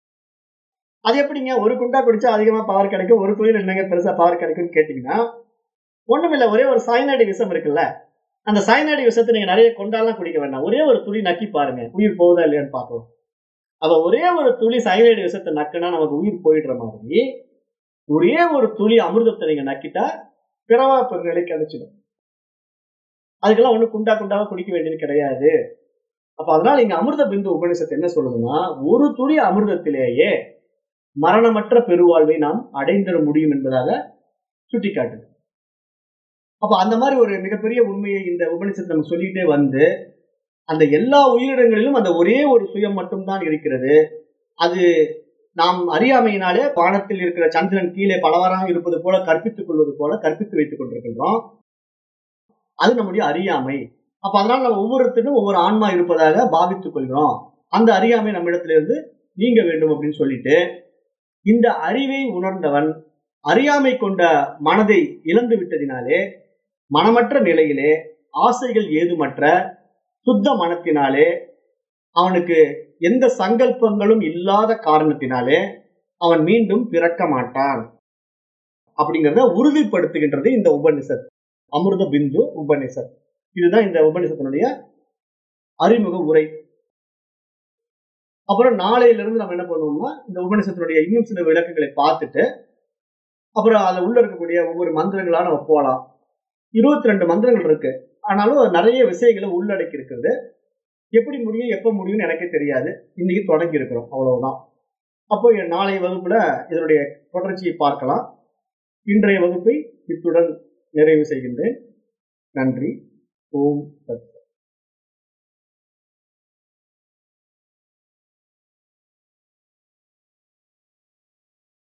அது எப்படிங்க ஒரு குண்டா குடிச்சா அதிகமா பவர் கிடைக்கும் ஒரு துளியில் என்னங்க பெருசா பவர் கிடைக்கும்னு கேட்டீங்கன்னா ஒண்ணுமில்ல ஒரே ஒரு சைனடி விஷம் இருக்குல்ல அந்த சைனடி விஷத்தை நீங்க நிறைய கொண்டாலாம் குடிக்க வேண்டாம் ஒரே ஒரு துளி நக்கி பாருங்க உயிர் போகுதா இல்லையான்னு பார்க்கலாம் அப்ப ஒரே ஒரு துளி சைனடி விஷத்தை நக்குனா நமக்கு உயிர் போயிடுற மாதிரி ஒரே ஒரு துளி அமிர்தத்தை நீங்க நக்கிட்டா பிறவா பெருநிலை கிடைச்சிடும் அதுக்கெல்லாம் ஒண்ணு குண்டா குண்டாவா குடிக்க வேண்டியது கிடையாது அப்ப அதனால இங்க அமிர்த பிந்து உபநிஷத்து என்ன சொல்லுதுன்னா ஒரு துளி அமிர்தத்திலேயே மரணமற்ற பெருவாழ்வை நாம் அடைந்திட முடியும் என்பதாக சுட்டிக்காட்டுது அப்ப அந்த மாதிரி ஒரு மிகப்பெரிய உண்மையை இந்த உபநிஷத்து நம்ம சொல்லிக்கிட்டே வந்து அந்த எல்லா உயிரினங்களிலும் அந்த ஒரே ஒரு சுயம் மட்டும்தான் இருக்கிறது அது நாம் அறியாமையினாலே வானத்தில் இருக்கிற சந்திரன் கீழே பலவாறாக இருப்பது போல கற்பித்துக் கொள்வது போல கற்பித்து வைத்துக் கொண்டிருக்கின்றோம் அது நம்முடைய அறியாமை அப்ப அதனால நம்ம ஒவ்வொருத்தரும் ஒவ்வொரு ஆன்மா இருப்பதாக பாவித்துக் கொள்கிறோம் அந்த அறியாமை நம்மிடத்திலிருந்து நீங்க வேண்டும் அப்படின்னு சொல்லிட்டு இந்த அறிவை உணர்ந்தவன் அறியாமை கொண்ட மனதை இழந்து விட்டதினாலே மனமற்ற நிலையிலே ஆசைகள் ஏதுமற்ற சுத்த மனத்தினாலே அவனுக்கு எந்த சங்கல்பங்களும் இல்லாத காரணத்தினாலே அவன் மீண்டும் பிறக்க மாட்டான் அப்படிங்கிறத உறுதிப்படுத்துகின்றது இந்த உபனிஷத் அமிர்த பிந்து உபனிஷத் இதுதான் இந்த உபனிஷத்தினுடைய அறிமுக உரை அப்புறம் நாளையில இருந்து நம்ம என்ன பண்ணுவோம்னா இந்த உபனிஷத்தினுடைய இன்னும் சில விளக்கங்களை பார்த்துட்டு அப்புறம் அதுல உள்ள இருக்கக்கூடிய ஒவ்வொரு மந்திரங்களா நம்ம போகலாம் இருபத்தி ரெண்டு மந்திரங்கள் இருக்கு ஆனாலும் நிறைய விஷயங்களை உள்ளடக்கி இருக்கிறது எப்படி முடியும் எப்ப முடியும்னு எனக்கே தெரியாது இன்னைக்கு தொடங்கி இருக்கிறோம் அவ்வளவுதான் அப்போ நாளைய வகுப்புல இதனுடைய தொடர்ச்சியை பார்க்கலாம் இன்றைய வகுப்பை இத்துடன் நிறைவு செய்கின்றேன் நன்றி ஓம் சத்